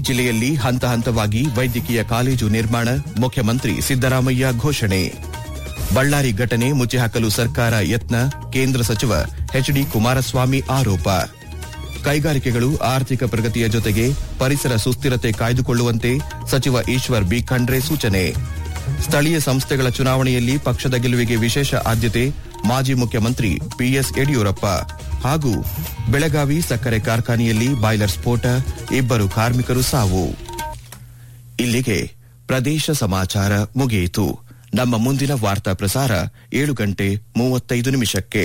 ಜಿಲ್ಲೆಯಲ್ಲಿ ಹಂತ ಹಂತವಾಗಿ ವೈದ್ಯಕೀಯ ಕಾಲೇಜು ನಿರ್ಮಾಣ ಮುಖ್ಯಮಂತ್ರಿ ಸಿದ್ದರಾಮಯ್ಯ ಘೋಷಣೆ ಬಳ್ಳಾರಿ ಘಟನೆ ಮುಚ್ಚಿಹಾಕಲು ಸರ್ಕಾರ ಯತ್ನ ಕೇಂದ್ರ ಸಚಿವ ಎಚ್ಡಿ ಕುಮಾರಸ್ವಾಮಿ ಆರೋಪ ಕೈಗಾರಿಕೆಗಳು ಆರ್ಥಿಕ ಪ್ರಗತಿಯ ಜೊತೆಗೆ ಪರಿಸರ ಸುಸ್ಥಿರತೆ ಕಾಯ್ದುಕೊಳ್ಳುವಂತೆ ಸಚಿವ ಈಶ್ವರ್ ಬಿ ಖಂಡ್ರೆ ಸೂಚನೆ ಸ್ಥಳೀಯ ಸಂಸ್ಥೆಗಳ ಚುನಾವಣೆಯಲ್ಲಿ ಪಕ್ಷದ ಗೆಲುವಿಗೆ ವಿಶೇಷ ಆದ್ಯತೆ ಮಾಜಿ ಮುಖ್ಯಮಂತ್ರಿ ಬಿಎಸ್ ಯಡಿಯೂರಪ್ಪ ಹಾಗೂ ಬೆಳಗಾವಿ ಸಕ್ಕರೆ ಕಾರ್ಖಾನೆಯಲ್ಲಿ ಬಾಯ್ಲರ್ ಸ್ಫೋಟ ಇಬ್ಬರು ಕಾರ್ಮಿಕರು ಸಾವು ಇಲ್ಲಿಗೆ ಪ್ರದೇಶ ಸಮಾಚಾರ ಮುಗಿಯಿತು ನಮ್ಮ ಮುಂದಿನ ವಾರ್ತಾ ಪ್ರಸಾರ ಏಳು ಗಂಟೆ ಮೂವತ್ತೈದು ನಿಮಿಷಕ್ಕೆ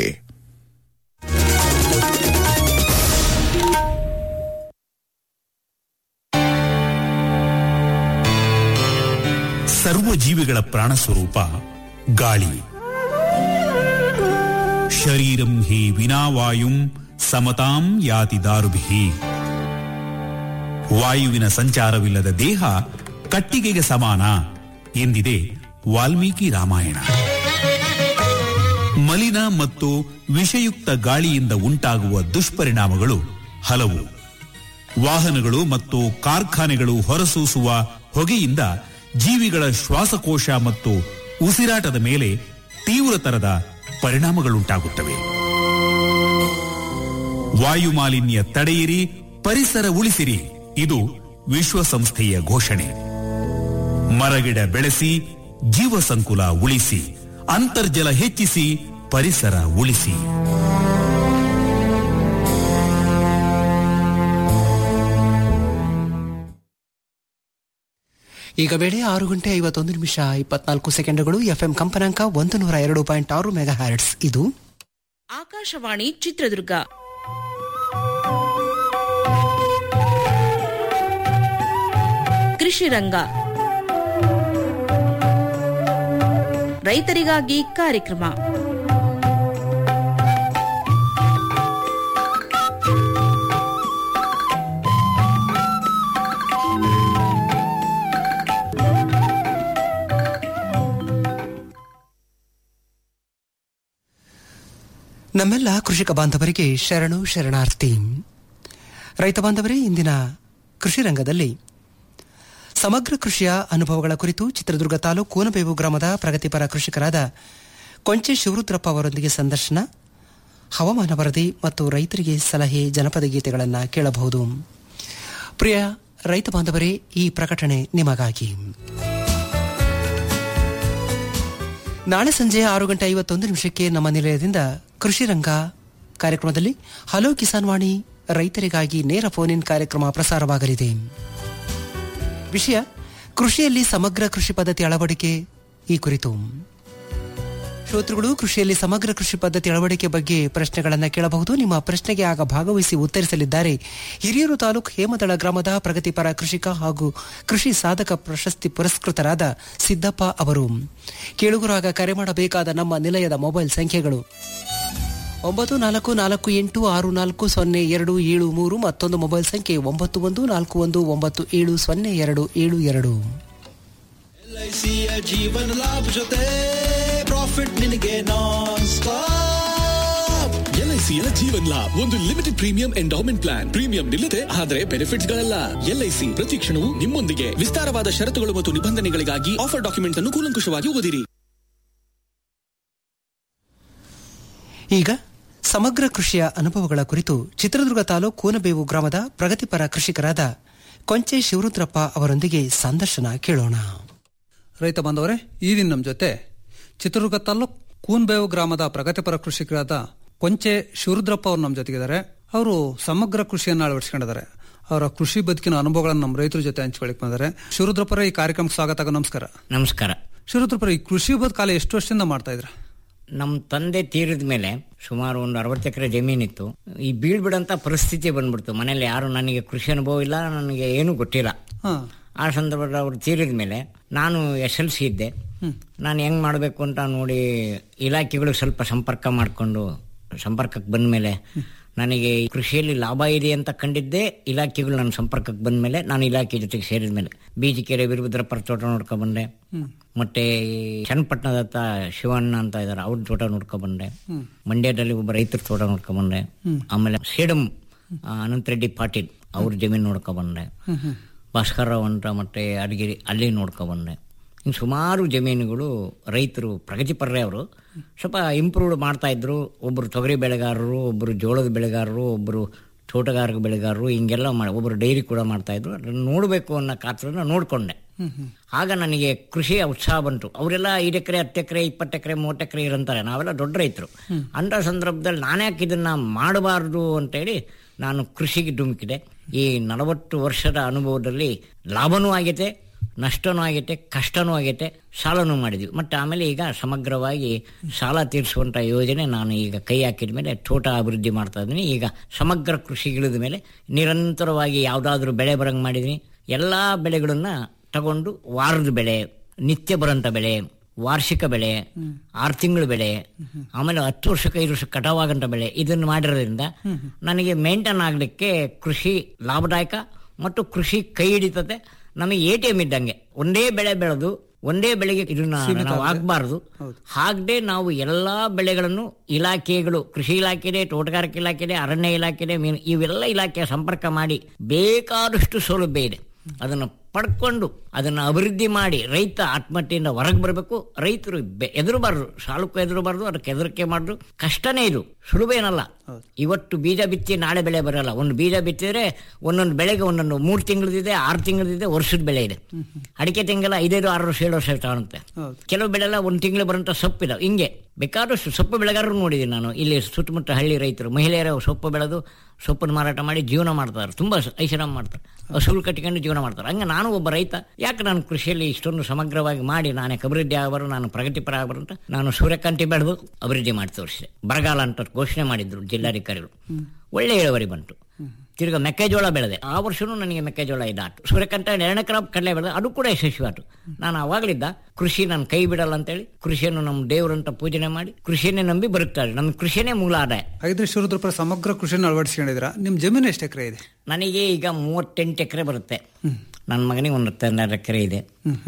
ಸರ್ವ ಜೀವಿಗಳ ಪ್ರಾಣ ಸ್ವರೂಪ ಗಾಳಿ ಶರೀರಂ ಹಿ ವಿನಾವಾಯುಂ ಸಮತಾಂ ಯಾತಿ ದಾರುಭಿ ವಾಯುವಿನ ಸಂಚಾರವಿಲ್ಲದ ದೇಹ ಕಟ್ಟಿಗೆಗೆ ಸಮಾನ ಎಂದಿದೆ ವಾಲ್ಮೀಕಿ ರಾಮಾಯಣ ಮಲಿನ ಮತ್ತು ವಿಷಯುಕ್ತ ಗಾಳಿಯಿಂದ ಉಂಟಾಗುವ ದುಷ್ಪರಿಣಾಮಗಳು ಹಲವು ವಾಹನಗಳು ಮತ್ತು ಕಾರ್ಖಾನೆಗಳು ಹೊರಸೂಸುವ ಹೊಗೆಯಿಂದ ಜೀವಿಗಳ ಶ್ವಾಸಕೋಶ ಮತ್ತು ಉಸಿರಾಟದ ಮೇಲೆ ತೀವ್ರತರದ ಪರಿಣಾಮಗಳುಂಟಾಗುತ್ತವೆ ವಾಯು ಮಾಲಿನ್ಯ ತಡೆಯಿರಿ ಪರಿಸರ ಉಳಿಸಿರಿ ಇದು ವಿಶ್ವಸಂಸ್ಥೆಯ ಘೋಷಣೆ ಮರಗಿಡ ಬೆಳೆಸಿ ಜೀವ ಸಂಕುಲ ಉಳಿಸಿ ಅಂತರ್ಜಲ ಹೆಚ್ಚಿಸಿ ಪರಿಸರ ಉಳಿಸಿ ಈಗ ವೇಳೆ ಆರು ಗಂಟೆ ಐವತ್ತೊಂದು ನಿಮಿಷ ಇಪ್ಪತ್ನಾಲ್ಕು ಸೆಕೆಂಡ್ಗಳು ಎಫ್ಎಂ ಕಂಪನಾಂಕ ಒಂದು ನೂರ ಎರಡು ಪಾಯಿಂಟ್ ಆರು ಮೆಗಾ ಹ್ಯಾಟ್ಸ್ ಇದು ಆಕಾಶವಾಣಿ ಚಿತ್ರದುರ್ಗ ಕೃಷಿ ರಂಗ ರೈತರಿಗಾಗಿ ಕಾರ್ಯಕ್ರಮ ನಮ್ಮೆಲ್ಲ ಕೃಷಿಕ ಬಾಂಧವರಿಗೆ ಶರಣು ಶರಣಾರ್ಥಿ ರೈತ ಬಾಂಧವರೇ ಇಂದಿನ ಕೃಷಿ ರಂಗದಲ್ಲಿ ಸಮಗ್ರ ಕೃಷಿಯ ಅನುಭವಗಳ ಕುರಿತು ಚಿತ್ರದುರ್ಗ ತಾಲೂಕು ಕೋನಬೇವು ಗ್ರಾಮದ ಪ್ರಗತಿಪರ ಕೃಷಿಕರಾದ ಕೊಂಚೆ ಶಿವರುದ್ರಪ್ಪ ಅವರೊಂದಿಗೆ ಸಂದರ್ಶನ ಹವಾಮಾನ ವರದಿ ಮತ್ತು ರೈತರಿಗೆ ಸಲಹೆ ಜನಪದ ಗೀತೆಗಳನ್ನು ಕೇಳಬಹುದು ಪ್ರಿಯ ರೈತ ಬಾಂಧವರೇ ಈ ಪ್ರಕಟಣೆ ನಿಮಗಾಗಿ ನಾಳೆ ಸಂಜೆ ಆರು ಗಂಟೆ ಐವತ್ತೊಂದು ನಿಮಿಷಕ್ಕೆ ನಮ್ಮ ನಿಲಯದಿಂದ ಕೃಷಿ ರಂಗ ಕಾರ್ಯಕ್ರಮದಲ್ಲಿ ಹಲೋ ಕಿಸಾನ್ ವಾಣಿ ರೈತರಿಗಾಗಿ ನೇರ ಫೋನ್ ಇನ್ ಕಾರ್ಯಕ್ರಮ ಪ್ರಸಾರವಾಗಲಿದೆ ವಿಷಯ ಕೃಷಿಯಲ್ಲಿ ಸಮಗ್ರ ಕೃಷಿ ಪದ್ಧತಿ ಅಳವಡಿಕೆ ಈ ಕುರಿತು ಶ್ರೋತೃಗಳು ಕೃಷಿಯಲ್ಲಿ ಸಮಗ್ರ ಕೃಷಿ ಪದ್ಧತಿ ಅಳವಡಿಕೆ ಬಗ್ಗೆ ಪ್ರಶ್ನೆಗಳನ್ನು ಕೇಳಬಹುದು ನಿಮ್ಮ ಪ್ರಶ್ನೆಗೆ ಆಗ ಭಾಗವಹಿಸಿ ಉತ್ತರಿಸಲಿದ್ದಾರೆ ಹಿರಿಯೂರು ತಾಲೂಕು ಹೇಮದಳ ಗ್ರಾಮದ ಪ್ರಗತಿಪರ ಕೃಷಿಕ ಹಾಗೂ ಕೃಷಿ ಸಾಧಕ ಪ್ರಶಸ್ತಿ ಪುರಸ್ಕೃತರಾದ ಸಿದ್ದಪ್ಪ ಅವರು ಕೇಳುಗರಾಗ ಕರೆ ಮಾಡಬೇಕಾದ ನಮ್ಮ ನಿಲಯದ ಮೊಬೈಲ್ ಸಂಖ್ಯೆಗಳು ಒಂಬತ್ತು ನಾಲ್ಕು ನಾಲ್ಕು ಎಂಟು ಆರು ನಾಲ್ಕು ಸೊನ್ನೆ ಎರಡು ಏಳು ಮೂರು ಮತ್ತೊಂದು ಮೊಬೈಲ್ ಸಂಖ್ಯೆ ಒಂಬತ್ತು ಒಂದು ನಾಲ್ಕು ಒಂದು ಒಂಬತ್ತು ಏಳು ಸೊನ್ನೆ ಎರಡು ಏಳು ಎರಡು ಎಲ್ಐಸಿಯ ಜೀವನ ಲಾಭ ಜೊತೆ ಪ್ರಾಫಿಟ್ ನಿನಗೆ ನಾನ್ ಸ್ಟಾಪ್ ಎಲ್ಐಸಿಯ ಜೀವನ್ ಲಾಭ್ ಒಂದು limited premium endowment plan premium ನಿಲ್ಲದೆ ಆದರೆ ಬೆನಿಫಿಟ್ಸ್ ಗಳಲ್ಲ ಎಲ್ಐಸಿ ಪ್ರತಿ ಕ್ಷಣವೂ ನಿಮ್ಮೊಂದಿಗೆ ವಿಸ್ತಾರವಾದ ಷರತ್ತುಗಳು ಮತ್ತು ನಿಬಂಧನೆಗಳಿಗಾಗಿ ಆಫರ್ ಡಾಕ್ಯುಮೆಂಟ್ಸ್ ಅನ್ನು ಕೂಲಂಕುಷವಾಗಿ ಓದಿರಿ ಈಗ ಸಮಗ್ರ ಕೃಷಿಯ ಅನುಭವಗಳ ಕುರಿತು ಚಿತ್ರದುರ್ಗ ತಾಲೂಕು ಕೂನಬೇವು ಗ್ರಾಮದ ಪ್ರಗತಿಪರ ಕೃಷಿಕರಾದ ಕೊಂಚೆ ಶಿವರುದ್ರಪ್ಪ ಅವರೊಂದಿಗೆ ಸಂದರ್ಶನ ಕೇಳೋಣ ರೈತ ಬಾಂಧವರೇ ಈ ದಿನ ನಮ್ಮ ಜೊತೆ ಚಿತ್ರದುರ್ಗ ತಾಲೂಕ್ ಕೂನ್ಬೇವು ಗ್ರಾಮದ ಪ್ರಗತಿಪರ ಕೃಷಿಕರಾದ ಕೊಂಚೆ ಶಿವರುದ್ರಪ್ಪ ಅವರು ನಮ್ಮ ಜೊತೆಗಿದ್ದಾರೆ ಅವರು ಸಮಗ್ರ ಕೃಷಿಯನ್ನು ಅಳವಡಿಸಿಕೊಂಡಿದ್ದಾರೆ ಅವರ ಕೃಷಿ ಬದುಕಿನ ಅನುಭವಗಳನ್ನು ನಮ್ಮ ರೈತರ ಜೊತೆ ಹಂಚಿಕೊಳ್ಳಿಕ್ ಬಂದರೆ ಶಿವರುದ್ರಪ್ಪರ ಈ ಕಾರ್ಯಕ್ರಮಕ್ಕೆ ಸ್ವಾಗತ ನಮಸ್ಕಾರ ನಮಸ್ಕಾರ ಶಿವರುದ್ರಪ್ಪರ ಈ ಕೃಷಿ ಬದುಕಾಲ ಎಷ್ಟು ವರ್ಷದಿಂದ ಮಾಡ್ತಾ ಇದ್ರ ನಮ್ಮ ತಂದೆ ತೀರಿದ ಮೇಲೆ ಸುಮಾರು ಒಂದು ಅರವತ್ತು ಎಕರೆ ಜಮೀನಿತ್ತು ಈ ಬೀಳ್ಬಿಡಂತ ಪರಿಸ್ಥಿತಿ ಬಂದ್ಬಿಡ್ತು ಮನೇಲಿ ಯಾರು ನನಗೆ ಕೃಷಿ ಅನುಭವ ಇಲ್ಲ ನನಗೆ ಏನೂ ಗೊತ್ತಿಲ್ಲ ಹಾ ಆ ಸಂದರ್ಭದಲ್ಲಿ ಅವ್ರು ತೀರಿದ ಮೇಲೆ ನಾನು ಎಸ್ ಎಲ್ ಸಿ ಇದ್ದೆ ನಾನು ಹೆಂಗ್ ಮಾಡಬೇಕು ಅಂತ ನೋಡಿ ಇಲಾಖೆಗಳು ಸ್ವಲ್ಪ ಸಂಪರ್ಕ ಮಾಡಿಕೊಂಡು ಸಂಪರ್ಕಕ್ಕೆ ಬಂದ ಮೇಲೆ ನನಗೆ ಈ ಕೃಷಿಯಲ್ಲಿ ಲಾಭ ಇದೆ ಅಂತ ಕಂಡಿದ್ದೇ ಇಲಾಖೆಗಳು ನನ್ನ ಸಂಪರ್ಕಕ್ಕೆ ಬಂದ ಮೇಲೆ ನಾನು ಇಲಾಖೆ ಜೊತೆಗೆ ಸೇರಿದ ಮೇಲೆ ಬೀಜಿಕೆರೆ ವೀರಭದ್ರಪ್ಪರ ತೋಟ ನೋಡ್ಕೊಂಡ್ ಬಂದೆ ಮತ್ತೆ ಈ ಚನ್ನಪಟ್ಟಣದ ಹತ್ರ ಶಿವಣ್ಣ ಅಂತ ಇದಾರೆ ಅವ್ರ ತೋಟ ನೋಡ್ಕೊಂಡ್ ಬಂದೆ ಮಂಡ್ಯದಲ್ಲಿ ಒಬ್ಬ ರೈತರ ತೋಟ ನೋಡ್ಕೊಂಡ್ ಬಂದೆ ಆಮೇಲೆ ಸೇಡಂ ಆ, ಅನಂತ್ ರೆಡ್ಡಿ ಪಾಟೀಲ್ ಅವ್ರ ಜಮೀನು ನೋಡ್ಕೊಂಡ್ ಬಂದೆ ಭಾಸ್ಕರರಾವ್ ಅಂತ ಮತ್ತೆ ಅಡಿಗೆರಿ ಅಲ್ಲಿ ನೋಡ್ಕೊಬಂದೆ ಇನ್ನು ಸುಮಾರು ಜಮೀನುಗಳು ರೈತರು ಪ್ರಗತಿಪರ್ರೆ ಅವರು ಸ್ವಲ್ಪ ಇಂಪ್ರೂವ್ ಮಾಡ್ತಾ ಇದ್ರು ಒಬ್ಬರು ತೊಗರಿ ಬೆಳೆಗಾರರು ಒಬ್ಬರು ಜೋಳದ ಬೆಳೆಗಾರರು ಒಬ್ಬರು ತೋಟಗಾರಿಕೆ ಬೆಳೆಗಾರರು ಹಿಂಗೆಲ್ಲ ಮಾಡಿ ಒಬ್ಬರು ಡೈರಿ ಕೂಡ ಮಾಡ್ತಾ ಇದ್ರು ಅದನ್ನು ನೋಡಬೇಕು ಅನ್ನೋ ಕಾತ್ರನ ನೋಡಿಕೊಂಡೆ ಆಗ ನನಗೆ ಕೃಷಿಯ ಉತ್ಸಾಹ ಬಂತು ಅವರೆಲ್ಲ ಐದು ಎಕರೆ ಹತ್ತು ಎಕರೆ ಇಪ್ಪತ್ತು ಎಕರೆ ಮೂವತ್ತು ಎಕರೆ ಇರಂತಾರೆ ನಾವೆಲ್ಲ ದೊಡ್ಡ ರೈತರು ಅಂಥ ಸಂದರ್ಭದಲ್ಲಿ ನಾನ್ಯಾಕೆ ಇದನ್ನ ಮಾಡಬಾರ್ದು ಅಂತೇಳಿ ನಾನು ಕೃಷಿಗೆ ಧುಮುಕಿದೆ ಈ ನಲವತ್ತು ವರ್ಷದ ಅನುಭವದಲ್ಲಿ ಲಾಭನೂ ಆಗೈತೆ ನಷ್ಟನೂ ಆಗೈತೆ ಕಷ್ಟನೂ ಆಗೈತೆ ಸಾಲನೂ ಮಾಡಿದ್ವಿ ಮತ್ತು ಆಮೇಲೆ ಈಗ ಸಮಗ್ರವಾಗಿ ಸಾಲ ತೀರಿಸುವಂಥ ಯೋಜನೆ ನಾನು ಈಗ ಕೈ ಹಾಕಿದ ಮೇಲೆ ತೋಟ ಅಭಿವೃದ್ಧಿ ಮಾಡ್ತಾ ಇದ್ದೀನಿ ಈಗ ಸಮಗ್ರ ಕೃಷಿಗಿಳಿದ ಮೇಲೆ ನಿರಂತರವಾಗಿ ಯಾವುದಾದ್ರೂ ಬೆಳೆ ಬರಂಗೆ ಮಾಡಿದ್ದೀನಿ ಎಲ್ಲ ಬೆಳೆಗಳನ್ನ ತಗೊಂಡು ವಾರದ ಬೆಳೆ ನಿತ್ಯ ಬರೋಂಥ ಬೆಳೆ ವಾರ್ಷಿಕ ಬೆಳೆ ಆರು ತಿಂಗಳ ಬೆಳೆ ಆಮೇಲೆ ಹತ್ತು ವರ್ಷಕ್ಕೆ ಐದು ವರ್ಷಕ್ಕೆ ಕಟಾವಾಗಂತ ಬೆಳೆ ಇದನ್ನು ಮಾಡಿರೋದ್ರಿಂದ ನನಗೆ ಮೇಂಟೈನ್ ಆಗಲಿಕ್ಕೆ ಕೃಷಿ ಲಾಭದಾಯಕ ಮತ್ತು ಕೃಷಿ ಕೈ ಹಿಡಿತದೆ ನಮಗೆ ಎ ಟಿ ಎಂ ಇದ್ದಂಗೆ ಒಂದೇ ಬೆಳೆ ಬೆಳೆದು ಒಂದೇ ಬೆಳೆಗೆ ಇದನ್ನ ನಾವು ಆಗ್ಬಾರ್ದು ಹಾಗದೆ ನಾವು ಎಲ್ಲಾ ಬೆಳೆಗಳನ್ನು ಇಲಾಖೆಗಳು ಕೃಷಿ ಇಲಾಖೆ ಇದೆ ತೋಟಗಾರಿಕೆ ಇಲಾಖೆ ಇದೆ ಅರಣ್ಯ ಇಲಾಖೆ ಇದೆ ಮೀನು ಇವೆಲ್ಲ ಇಲಾಖೆಯ ಸಂಪರ್ಕ ಮಾಡಿ ಬೇಕಾದಷ್ಟು ಸೌಲಭ್ಯ ಇದೆ ಅದನ್ನು ಪಡ್ಕೊಂಡು ಅದನ್ನು ಅಭಿವೃದ್ಧಿ ಮಾಡಿ ರೈತ ಆತ್ಮಹತ್ಯೆಯಿಂದ ಹೊರಗೆ ಬರಬೇಕು ರೈತರು ಬೆ- ಎದುರಬಾರ್ದು ಸಾಲಕ್ಕೂ ಎದುರಬಾರ್ದು ಅದಕ್ಕೆ ಹೆದರಿಕೆ ಮಾಡುದು ಕಷ್ಟನೇ ಇದು ಸುಲಭ ಏನಲ್ಲ ಇವತ್ತು ಬೀಜ ಬಿತ್ತಿ ನಾಳೆ ಬೆಳೆ ಬರಲ್ಲ ಒಂದು ಬೀಜ ಬಿತ್ತಿದ್ರೆ ಒಂದೊಂದು ಬೆಳೆಗೆ ಒಂದೊಂದು ಮೂರು ತಿಂಗಳದಿದೆ ಆರು ತಿಂಗಳದಿದೆ ವರ್ಷದ ಬೆಳೆ ಇದೆ ಅಡಿಕೆ ತೆಂಗೆಲ್ಲ ಐದೈದು ಆರು ವರ್ಷ ಏಳು ವರ್ಷ ತಗೊಳುತ್ತೆ ಕೆಲವು ಬೆಳೆಲ್ಲ ಒಂದು ತಿಂಗಳು ಬರೋಂಥ ಸೊಪ್ಪು ಇದಾವೆ ಹಿಂಗೆ ಬೇಕಾದಷ್ಟು ಸೊಪ್ಪು ಬೆಳೆಗಾರರು ನೋಡಿದ್ದೀನಿ ನಾನು ಇಲ್ಲಿ ಸುತ್ತಮುತ್ತ ಹಳ್ಳಿ ರೈತರು ಮಹಿಳೆಯರು ಸೊಪ್ಪು ಬೆಳೆದು ಸೊಪ್ಪನ್ನು ಮಾರಾಟ ಮಾಡಿ ಜೀವನ ಮಾಡ್ತಾರೆ ತುಂಬ ಐಷಾರಾಮ್ ಮಾಡ್ತಾರೆ ಹಸುಗಳು ಕಟ್ಟಿಕೊಂಡು ಜೀವನ ಮಾಡ್ತಾರೆ ಹಂಗೆ ನಾನು ಒಬ್ಬ ರೈತ ಯಾಕೆ ನಾನು ಕೃಷಿಯಲ್ಲಿ ಇಷ್ಟೊಂದು ಸಮಗ್ರವಾಗಿ ಮಾಡಿ ನಾನೇ ಅಭಿವೃದ್ಧಿ ಆಗಬಾರು ನಾನು ಪ್ರಗತಿಪರ ಆಗಬಾರು ಅಂತ ನಾನು ಸೂರ್ಯಕಾಂತಿ ಬೆಳೆದು ಅಭಿವೃದ್ಧಿ ಮಾಡಿ ತೋರಿಸಿದೆ ಬರಗಾಲ ಅಂತ ಘೋಷಣೆ ಮಾಡಿದ್ರು ಜಿಲ್ಲಾಧಿಕಾರಿಗಳು ಒಳ್ಳೆ ಇಳುವರಿ ಬಂತು ತಿರ್ಗಾ ಮೆಕ್ಕೆಜೋಳ ಬೆಳೆದೆ ಆ ವರ್ಷನೂ ನನಗೆ ಮೆಕ್ಕೆಜೋಳ ಇದಾತು ಸೂರ್ಯಕಾಂತ ಎರಡನೇ ಕ್ರಾಪ್ ಕಡಲೆ ಬೆಳೆದೆ ಅದು ಕೂಡ ಯಶಸ್ವಿ ಆಯ್ತು ನಾನು ಅವಾಗಲಿದ್ದ ಕೃಷಿ ನಾನು ಕೈ ಬಿಡಲ್ಲ ಅಂತೇಳಿ ಕೃಷಿಯನ್ನು ನಮ್ಮ ದೇವರಂತ ಪೂಜನೆ ಮಾಡಿ ಕೃಷಿಯನ್ನೇ ನಂಬಿ ಬರುತ್ತಾರೆ ನಮ್ಗೆ ಕೃಷಿಯೇ ಮೂಲ ಆದಾಯ ಐದು ಶಿವರುದ್ರಪುರ ಸಮಗ್ರ ಕೃಷಿನ ಅಳವಡಿಸ್ಕೊಂಡಿದ್ರ ನಿಮ್ ಜಮೀನು ಎಷ್ಟು ಎಕರೆ ಇದೆ ನನಗೆ ಈಗ ಮೂವತ್ತೆಂಟು ಎಕರೆ ಬರುತ್ತೆ ನನ್ನ ಮಗನಿಗೆ ಒಂದು ಹತ್ತೆರಡು ಎಕರೆ ಇದೆ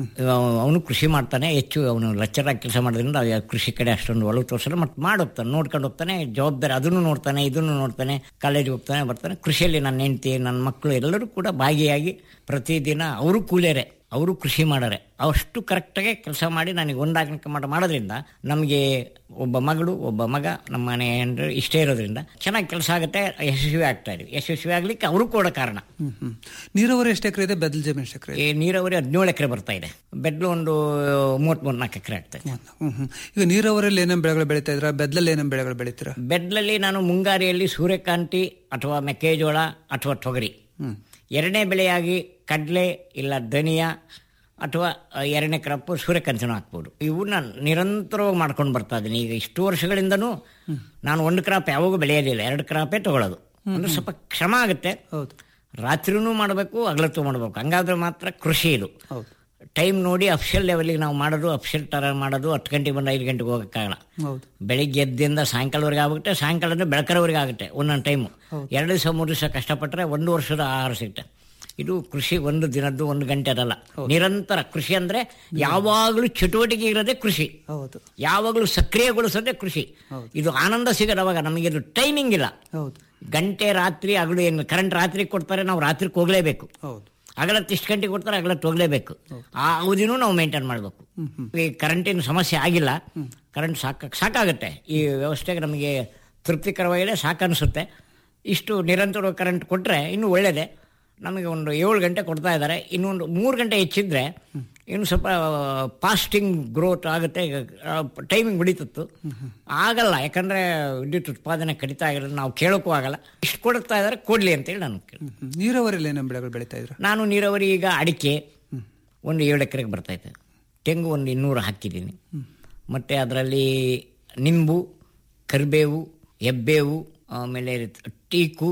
ಅವನು ಕೃಷಿ ಮಾಡ್ತಾನೆ ಹೆಚ್ಚು ಅವನು ಲೆಕ್ಚರಾಗಿ ಕೆಲಸ ಮಾಡೋದ್ರಿಂದ ಅವ ಕೃಷಿ ಕಡೆ ಅಷ್ಟೊಂದು ಒಲವು ತೋರಿಸಲ್ಲ ಮತ್ತು ಮಾಡೋಗ್ತಾನೆ ನೋಡ್ಕೊಂಡು ಹೋಗ್ತಾನೆ ಜವಾಬ್ದಾರಿ ಅದನ್ನು ನೋಡ್ತಾನೆ ಇದನ್ನು ನೋಡ್ತಾನೆ ಕಾಲೇಜಿಗೆ ಹೋಗ್ತಾನೆ ಬರ್ತಾನೆ ಕೃಷಿಯಲ್ಲಿ ನನ್ನ ಹೆಂಡತಿ ನನ್ನ ಮಕ್ಕಳು ಎಲ್ಲರೂ ಕೂಡ ಭಾಗಿಯಾಗಿ ಪ್ರತಿದಿನ ಅವರು ಕೂಲಿಯರೇ ಅವರು ಕೃಷಿ ಮಾಡಾರೆ ಅಷ್ಟು ಕರೆಕ್ಟಾಗಿ ಕೆಲಸ ಮಾಡಿ ನನಗೆ ಒಂದಾಗಲಿಕ್ಕೆ ಮಾಡ ಮಾಡೋದ್ರಿಂದ ನಮಗೆ ಒಬ್ಬ ಮಗಳು ಒಬ್ಬ ಮಗ ನಮ್ಮ ಮನೆ ಹೆಂಡ್ರು ಇಷ್ಟೇ ಇರೋದ್ರಿಂದ ಚೆನ್ನಾಗಿ ಕೆಲಸ ಆಗುತ್ತೆ ಯಶಸ್ವಿ ಆಗ್ತಾ ಇದೀವಿ ಯಶಸ್ವಿ ಆಗ್ಲಿಕ್ಕೆ ಅವರು ಕೂಡ ಕಾರಣ ಹ್ಮ್ ಹ್ಮ್ ನೀರಾವರಿ ಎಷ್ಟು ಎಕರೆ ಇದೆ ಬೆದಲ್ ಜಮೀನು ಎಷ್ಟು ಎಕರೆ ಇದೆ ಈ ನೀರಾವರಿ ಹದಿನೇಳು ಎಕರೆ ಬರ್ತಾ ಇದೆ ಬೆಡ್ಲು ಒಂದು ಮೂವತ್ಮೂರು ನಾಲ್ಕು ಎಕರೆ ಆಗ್ತಾ ಇದೆ ಹ್ಮ್ ಹ್ಮ್ ಈಗ ನೀರಾವರಿಯಲ್ಲಿ ಏನೇನು ಬೆಳೆಗಳು ಬೆಳೀತಾ ಇದ್ರ ಬೆದ್ಲಲ್ಲಿ ಏನೇನು ಬೆಳೆಗಳು ಬೆಳೀತೀರಾ ಬೆಡ್ಲಲ್ಲಿ ನಾನು ಮುಂಗಾರಿಯಲ್ಲಿ ಸೂರ್ಯಕಾಂತಿ ಅಥವಾ ಮೆಕ್ಕೆಜೋಳ ಅಥವಾ ತೊಗರಿ ಎರಡನೇ ಬೆಳೆಯಾಗಿ ಕಡಲೆ ಇಲ್ಲ ಧನಿಯಾ ಅಥವಾ ಅ, ಎರಡನೇ ಕ್ರಾಪ್ ಸೂರ್ಯಕಾಂತಿನೂ ಹಾಕ್ಬೋದು ಇವನ್ನ ನಿರಂತರವಾಗಿ ಮಾಡ್ಕೊಂಡು ಬರ್ತಾ ಇದ್ದೀನಿ ಈಗ ಇಷ್ಟು ವರ್ಷಗಳಿಂದನೂ ನಾನು ಒಂದು ಕ್ರಾಪ್ ಯಾವಾಗೂ ಬೆಳೆಯೋದಿಲ್ಲ ಎರಡು ಕ್ರಾಪೇ ತಗೊಳ್ಳೋದು ಅಂದ್ರೆ ಸ್ವಲ್ಪ ಶ್ರಮ ಆಗುತ್ತೆ ಹೌದು ರಾತ್ರಿನೂ ಮಾಡಬೇಕು ಹಗಲತ್ತು ಮಾಡಬೇಕು ಹಂಗಾದ್ರೆ ಮಾತ್ರ ಕೃಷಿ ಇದು ಹೌದು ಟೈಮ್ ನೋಡಿ ಅಫಿಷಿಯಲ್ ಲೆವೆಲಿಗೆ ನಾವು ಮಾಡೋದು ಅಫಿಷಿಯಲ್ ತರ ಮಾಡೋದು ಹತ್ತು ಗಂಟೆಗೆ ಬಂದು ಐದು ಗಂಟೆಗೆ ಹೋಗೋಕ್ಕಾಗಲ್ಲ ಹೌದು ಬೆಳಿಗ್ಗೆ ಎದ್ದಿಂದ ಸಾಯಂಕಾಲವರೆಗೆ ಆಗುತ್ತೆ ಸಾಯಂಕಾಲದಿಂದ ಬೆಳಕರವರೆಗೆ ಆಗುತ್ತೆ ಒಂದೊಂದು ಟೈಮು ಎರಡು ದಿವಸ ಮೂರು ದಿವಸ ಕಷ್ಟಪಟ್ಟರೆ ಒಂದು ವರ್ಷದ ಆಹಾರ ಸಿಗುತ್ತೆ ಇದು ಕೃಷಿ ಒಂದು ದಿನದ್ದು ಒಂದು ಗಂಟೆ ಅದಲ್ಲ ನಿರಂತರ ಕೃಷಿ ಅಂದ್ರೆ ಯಾವಾಗಲೂ ಚಟುವಟಿಕೆ ಇರೋದೇ ಕೃಷಿ ಹೌದು ಯಾವಾಗಲೂ ಸಕ್ರಿಯಗೊಳಿಸೋದೇ ಕೃಷಿ ಇದು ಆನಂದ ಸಿಗೋದು ಅವಾಗ ನಮಗೆ ಇದು ಟೈಮಿಂಗ್ ಇಲ್ಲ ಹೌದು ಗಂಟೆ ರಾತ್ರಿ ಹಗಲು ಏನು ಕರೆಂಟ್ ರಾತ್ರಿ ಕೊಡ್ತಾರೆ ನಾವು ರಾತ್ರಿ ಹೋಗಲೇಬೇಕು ಹೌದು ಹಗಲತ್ತು ಇಷ್ಟು ಗಂಟೆಗೆ ಕೊಡ್ತಾರೆ ಹಗಲತ್ತು ಹೋಗಲೇಬೇಕು ಆ ಅವಧಿನೂ ನಾವು ಮೇಂಟೈನ್ ಮಾಡಬೇಕು ಈ ಕರೆಂಟಿನ ಸಮಸ್ಯೆ ಆಗಿಲ್ಲ ಕರೆಂಟ್ ಸಾಕ ಸಾಕಾಗುತ್ತೆ ಈ ವ್ಯವಸ್ಥೆಗೆ ನಮಗೆ ತೃಪ್ತಿಕರವಾಗಿದೆ ಸಾಕನ್ನಿಸುತ್ತೆ ಇಷ್ಟು ನಿರಂತರ ಕರೆಂಟ್ ಕೊಟ್ಟರೆ ಇನ್ನೂ ಒಳ್ಳೆಯದೇ ನಮಗೆ ಒಂದು ಏಳು ಗಂಟೆ ಕೊಡ್ತಾ ಇದ್ದಾರೆ ಇನ್ನೊಂದು ಮೂರು ಗಂಟೆ ಹೆಚ್ಚಿದ್ರೆ ಇನ್ನು ಸ್ವಲ್ಪ ಫಾಸ್ಟಿಂಗ್ ಗ್ರೋತ್ ಆಗುತ್ತೆ ಟೈಮಿಂಗ್ ಉಳಿತಿತ್ತು ಆಗಲ್ಲ ಯಾಕಂದ್ರೆ ವಿದ್ಯುತ್ ಉತ್ಪಾದನೆ ಕಡಿತಾ ಆಗಿರೋದು ನಾವು ಕೇಳೋಕ್ಕೂ ಆಗಲ್ಲ ಇಷ್ಟು ಕೊಡ್ತಾ ಇದ್ದಾರೆ ಕೊಡ್ಲಿ ಅಂತೇಳಿ ನಾನು ಕೇಳ್ತೀನಿ. ಹ್ಮ್, ಹ್ಮ್. ನೀರಾವರಿಯಲ್ಲಿ ಏನೇನು ಬೆಳೆಗಳು ಬೆಳೀತಾ ಇದ್ರ ನಾನು ನೀರಾವರಿ ಈಗ ಅಡಿಕೆ ಒಂದು ಏಳು ಎಕರೆಗೆ ಬರ್ತೈತೆ ತೆಂಗು ಒಂದು ಇನ್ನೂರು ಹಾಕಿದ್ದೀನಿ ಮತ್ತು ಅದರಲ್ಲಿ ನಿಂಬು ಕರಿಬೇವು ಹೆಬ್ಬೇವು ಆಮೇಲೆ ಟೀಕು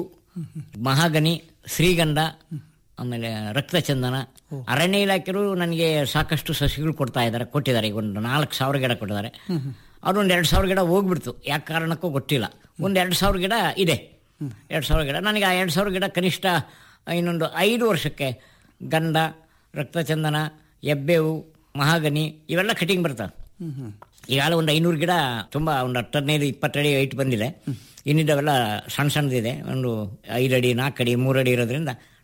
ಮಹಾಗನಿ ಶ್ರೀಗಂಧ ಆಮೇಲೆ ರಕ್ತಚಂದನ ಅರಣ್ಯ ಇಲಾಖೆರು ನನಗೆ ಸಾಕಷ್ಟು ಸಸಿಗಳು ಕೊಡ್ತಾ ಇದ್ದಾರೆ ಕೊಟ್ಟಿದ್ದಾರೆ ಈಗ ಒಂದು ನಾಲ್ಕು ಸಾವಿರ ಗಿಡ ಕೊಟ್ಟಿದ್ದಾರೆ ಅದೊಂದು ಎರಡು ಸಾವಿರ ಗಿಡ ಹೋಗ್ಬಿಡ್ತು ಯಾಕೆ ಕಾರಣಕ್ಕೂ ಗೊತ್ತಿಲ್ಲ ಒಂದು ಎರಡು ಸಾವಿರ ಗಿಡ ಇದೆ ಎರಡು ಸಾವಿರ ಗಿಡ ನನಗೆ ಆ ಎರಡು ಸಾವಿರ ಗಿಡ ಕನಿಷ್ಠ ಇನ್ನೊಂದು ಐದು ವರ್ಷಕ್ಕೆ ಗಂಧ ರಕ್ತಚಂದನ ಎಬ್ಬೇವು ಮಹಾಗನಿ ಇವೆಲ್ಲ ಕಟಿಂಗ್ ಬರ್ತವೆ ಈಗಾಗಲೇ ಒಂದು ಐನೂರು ಗಿಡ ತುಂಬ ಒಂದು ಹತ್ತು ಹದಿನೈದು ಇಪ್ಪತ್ತಡಿ ಹೈಟ್ ಬಂದಿದೆ ಇನ್ನಿದ್ದವೆಲ್ಲ ಸಣ್ಣ ಸಣ್ಣದಿದೆ ಒಂದು ಐದು ಅಡಿ ನಾಲ್ಕು ಅಡಿ ಮೂರು ಅಡಿ ಇರೋದ್ರಿಂದ